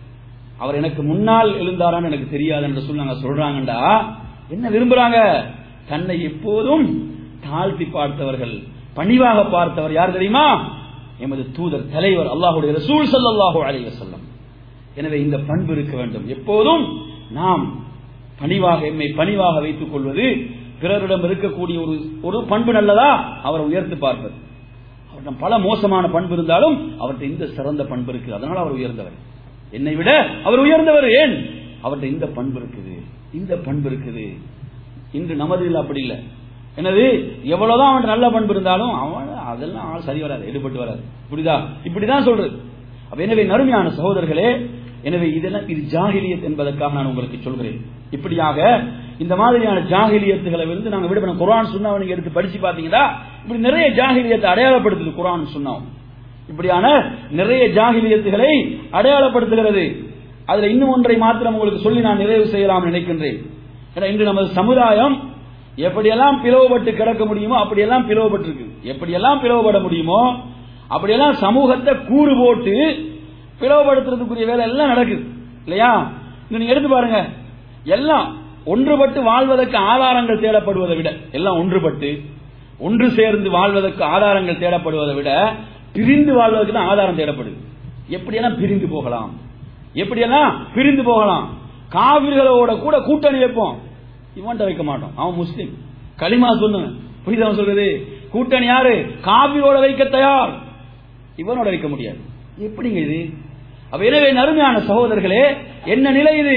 அவர் எனக்கு முன்னால் எழுந்தாரான்னு எனக்கு தெரியாது என்று சொல்லி நாங்க சொல்றாங்கடா என்ன விரும்புறாங்க தன்னை எப்போதும் தாழ்த்தி பார்த்தவர்கள் பணிவாக பார்த்தவர் யார் தெரியுமா எமது தூதர் தலைவர் அல்லாஹுடைய ரசூல் ஸல்லல்லாஹு அலைஹி வஸல்லம் எனவே இந்த பண்பு இருக்க வேண்டும் எப்போதும் நாம் பணிவாக எம்மை பணிவாக வைத்துக் கொள்வது பிறரிடம் இருக்கக்கூடிய ஒரு ஒரு பண்பு நல்லதா அவரை உயர்த்து பார்ப்பது அவரிடம் பல மோசமான பண்பு இருந்தாலும் அவர்கிட்ட இந்த சிறந்த பண்பு இருக்கு அதனால அவர் உயர்ந்தவர் என்னை விட அவர் உயர்ந்தவர் ஏன் அவர்கிட்ட இந்த பண்பு இருக்குது இந்த பண்பு இருக்குது இன்று நமதில் அப்படி இல்லை என்னது எவ்வளவுதான் அவன் நல்ல பண்பு இருந்தாலும் அவன் அதெல்லாம் ஆள் சரி வராது எடுபட்டு வராது புரியுதா இப்படிதான் சொல்றது அப்ப எனவே நறுமையான சகோதரர்களே எனவே இதெல்லாம் இது ஜாகிலியத் என்பதற்காக நான் உங்களுக்கு சொல்கிறேன் இப்படியாக இந்த மாதிரியான ஜாகிலியத்துகளை இருந்து நாங்க விடுபட குரான் சுண்ணாவை நீங்க எடுத்து படிச்சு பாத்தீங்கன்னா இப்படி நிறைய ஜாகிலியத்தை அடையாளப்படுத்துது குரான் சுண்ணாவும் இப்படியான நிறைய ஜாகிலியத்துகளை அடையாளப்படுத்துகிறது அதுல இன்னும் ஒன்றை மாத்திரம் உங்களுக்கு சொல்லி நான் நிறைவு செய்யலாம் நினைக்கின்றேன் ஏன்னா இன்று நமது சமுதாயம் எப்படியெல்லாம் பிளவுபட்டு கிடக்க முடியுமோ அப்படியெல்லாம் பிளவுபட்டிருக்கு எப்படியெல்லாம் பிளவுபட முடியுமோ அப்படியெல்லாம் சமூகத்தை கூறு போட்டு பிளவுபடுத்துறதுக்குரிய வேலை எல்லாம் நடக்குது இல்லையா இங்க நீங்க எடுத்து பாருங்க எல்லாம் ஒன்றுபட்டு வாழ்வதற்கு ஆதாரங்கள் தேடப்படுவதை விட எல்லாம் ஒன்றுபட்டு ஒன்று சேர்ந்து வாழ்வதற்கு ஆதாரங்கள் தேடப்படுவதை விட பிரிந்து வாழ்வதற்கு தான் ஆதாரம் தேடப்படுது எப்படியெல்லாம் பிரிந்து போகலாம் எப்படியெல்லாம் பிரிந்து போகலாம் காவிர்களோட கூட கூட்டணி வைப்போம் இவன்ட்ட வைக்க மாட்டோம் அவன் முஸ்லீம் களிமா சொல்லுங்க புரியுதா அவன் சொல்றது கூட்டணி யாரு காவிரோட வைக்க தயார் இவனோட வைக்க முடியாது எப்படிங்க இது அப்ப எனவே நறுமையான சகோதரர்களே என்ன நிலை இது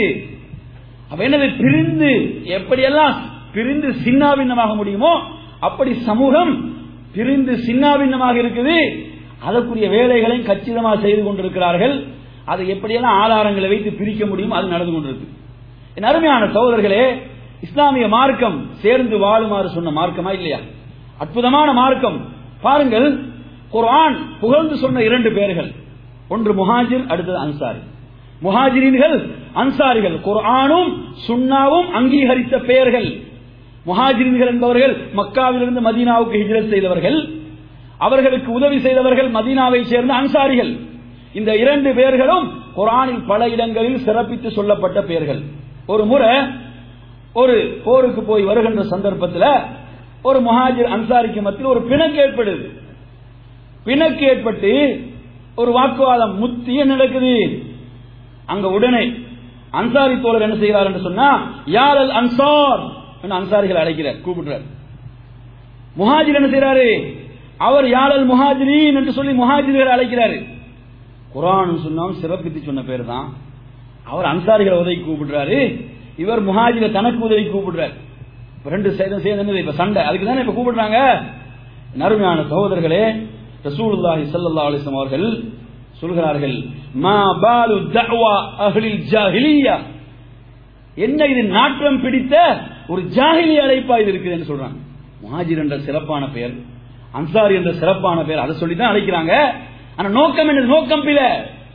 அப்ப எனவே பிரிந்து எப்படியெல்லாம் பிரிந்து சின்னாபின்னமாக முடியுமோ அப்படி சமூகம் பிரிந்து சின்னாபின்னமாக இருக்குது அதற்குரிய வேலைகளையும் கச்சிதமாக செய்து கொண்டிருக்கிறார்கள் அதை எப்படியெல்லாம் ஆதாரங்களை வைத்து பிரிக்க முடியும் அது நடந்து கொண்டிருக்கு என் அருமையான சகோதரர்களே இஸ்லாமிய மார்க்கம் சேர்ந்து வாழுமாறு சொன்ன மார்க்கமா இல்லையா அற்புதமான மார்க்கம் பாருங்கள் குர்ஆன் புகழ்ந்து சொன்ன இரண்டு பேர்கள் ஒன்று முஹாஜிர் அடுத்தது அன்சாரி முஹாஜிரின்கள் அன்சாரிகள் குர்ஆனும் சுன்னாவும் அங்கீகரித்த பெயர்கள் முஹாஜிரின்கள் என்பவர்கள் மக்காவிலிருந்து மதீனாவுக்கு ஹிஜ்ரத் செய்தவர்கள் அவர்களுக்கு உதவி செய்தவர்கள் மதீனாவை சேர்ந்த அன்சாரிகள் இந்த இரண்டு பெயர்களும் குரானில் பல இடங்களில் சிறப்பித்து சொல்லப்பட்ட பெயர்கள் ஒரு முறை ஒரு போருக்கு போய் வருகின்ற சந்தர்ப்பத்தில் ஒரு முஹாஜிர் அன்சாரிக்கு மத்தியில் ஒரு பிணக்கு ஏற்படுது பிணக்கு ஏற்பட்டு ஒரு வாக்குவாதம் முத்தி என்ன நடக்குது அங்க உடனே அன்சாரி தோழர் என்ன செய்கிறார் என்று சொன்னா யார் அல் அன்சார் என்று அன்சாரிகள் அழைக்கிறார் கூப்பிடுறார் முஹாஜிர் என்ன செய்யறாரு அவர் யார் அல் முஹாஜிரீன் என்று சொல்லி முஹாஜிர்கள் அழைக்கிறாரு குரான் சொன்னாலும் சிறப்பித்து சொன்ன பேர் தான் அவர் அன்சாரிகளை உதவி கூப்பிடுறாரு இவர் முஹாஜிர தனக்கு உதவி கூப்பிடுறாரு இப்ப ரெண்டு சேர்ந்து சேர்ந்து இப்ப சண்டை அதுக்கு தானே இப்ப கூப்பிடுறாங்க நறுமையான சகோதரர்களே ரசூலுல்லாஹி ஸல்லல்லாஹு அலைஹி வஸல்லம் அவர்கள் சொல்கிறார்கள் மா பாலு தஅவா அஹ்லில் ஜாஹிலியா என்ன இது நாற்றம் பிடித்த ஒரு ஜாஹிலி அழைப்பா இது இருக்குதுன்னு சொல்றாங்க முஹாஜிர் என்ற சிறப்பான பெயர் அன்சாரி என்ற சிறப்பான பெயர் அதை சொல்லி தான் அழைக்கிறாங்க ஆனா நோக்கம் என்ன நோக்கம் பிழை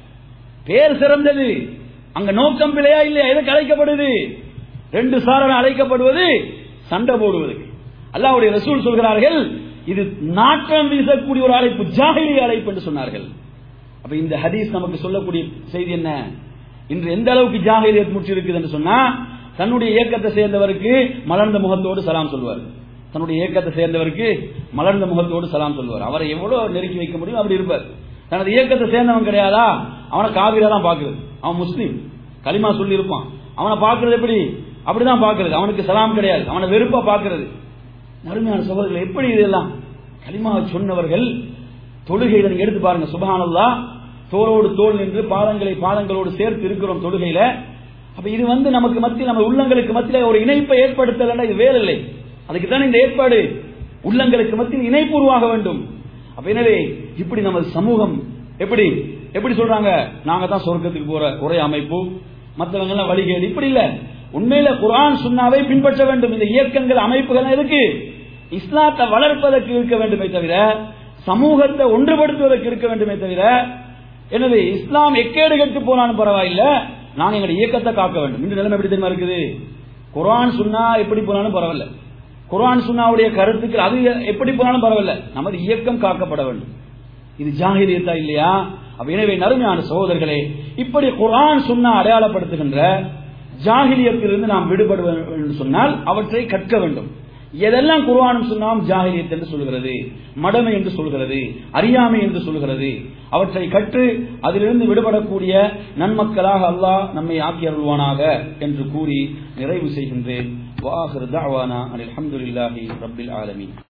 பேர் சிறந்தது அங்க நோக்கம் பிழையா இல்லையா எதுக்கு அழைக்கப்படுது ரெண்டு சாரன் அழைக்கப்படுவது சண்டை போடுவதற்கு அல்லாஹ்வுடைய ரசூல் சொல்கிறார்கள் இது நாற்றம் வீசக்கூடிய ஒரு அழைப்பு ஜாகிலி அழைப்பு என்று சொன்னார்கள் அப்ப இந்த ஹதீஸ் நமக்கு சொல்லக்கூடிய செய்தி என்ன இன்று எந்த அளவுக்கு ஜாகிலியத் முற்றி இருக்குது என்று சொன்னா தன்னுடைய இயக்கத்தை சேர்ந்தவருக்கு மலர்ந்த முகத்தோடு சலாம் சொல்வார் தன்னுடைய இயக்கத்தை சேர்ந்தவருக்கு மலர்ந்த முகத்தோடு சலாம் சொல்வார் அவரை எவ்வளவு நெருக்கி வைக்க முடியும் அப்படி இருப்பார் தனது இயக்கத்தை சேர்ந்தவன் கிடையாதா அவனை காவிரா தான் பாக்குறது அவன் முஸ்லீம் களிமா சொல்லி இருப்பான் அவனை பாக்குறது எப்படி அப்படிதான் பாக்குறது அவனுக்கு சலாம் கிடையாது அவனை வெறுப்பா பாக்குறது நறுமையான சகோதரர்கள் எப்படி இதெல்லாம் களிமா சொன்னவர்கள் தொழுகையில நீங்க எடுத்து பாருங்க சுபஹானல்லா தோளோடு தோல் நின்று பாதங்களை பாதங்களோடு சேர்த்து இருக்கிறோம் தொழுகையில அப்ப இது வந்து நமக்கு மத்தியில் நம்ம உள்ளங்களுக்கு மத்தியில் ஒரு இணைப்பை ஏற்படுத்தலைன்னா இது வேற இல்லை அதுக்கு தானே இந்த ஏற்பாடு உள்ளங்களுக்கு மத்தியில் இணைப்பு உருவாக வேண்டும் அப்ப எனவே இப்படி நமது சமூகம் எப்படி எப்படி சொல்றாங்க நாங்க தான் சொர்க்கத்துக்கு போற ஒரே அமைப்பு மற்றவங்க எல்லாம் வழிகேடு இப்படி இல்ல உண்மையில குரான் சுண்ணாவை பின்பற்ற வேண்டும் இந்த இயக்கங்கள் அமைப்புகள் இருக்கு இஸ்லாத்தை வளர்ப்பதற்கு இருக்க வேண்டுமே தவிர சமூகத்தை ஒன்றுபடுத்துவதற்கு இருக்க வேண்டுமே தவிர எனவே இஸ்லாம் எக்கேடு கெட்டு போனாலும் பரவாயில்ல நாங்க எங்களுடைய இயக்கத்தை காக்க வேண்டும் இந்த நிலைமை எப்படி தெரியுமா இருக்குது குரான் சுன்னா எப்படி போனாலும் பரவாயில்ல குரான் சுன்னாவுடைய கருத்துக்கள் அது எப்படி போனாலும் பரவாயில்ல நமது இயக்கம் காக்கப்பட வேண்டும் இது ஜாகிரியத்தா இல்லையா அப்ப எனவே நறுமையான சகோதரர்களே இப்படி குரான் சுன்னா அடையாளப்படுத்துகின்ற ஜாகிலியத்திலிருந்து நாம் விடுபட வேண்டும் சொன்னால் அவற்றை கற்க வேண்டும் எதெல்லாம் குர்ஆனும் சுன்னாம் ஜாகிலியத் என்று சொல்கிறது மடமை என்று சொல்கிறது அறியாமை என்று சொல்கிறது அவற்றை கற்று அதிலிருந்து விடுபடக்கூடிய நன்மக்களாக அல்லாஹ் நம்மை ஆக்கி அருள்வானாக என்று கூறி நிறைவு செய்கின்றேன் வாஹிர் தஅவானா அல்ஹம்துலில்லாஹி ரப்பில் ஆலமீன்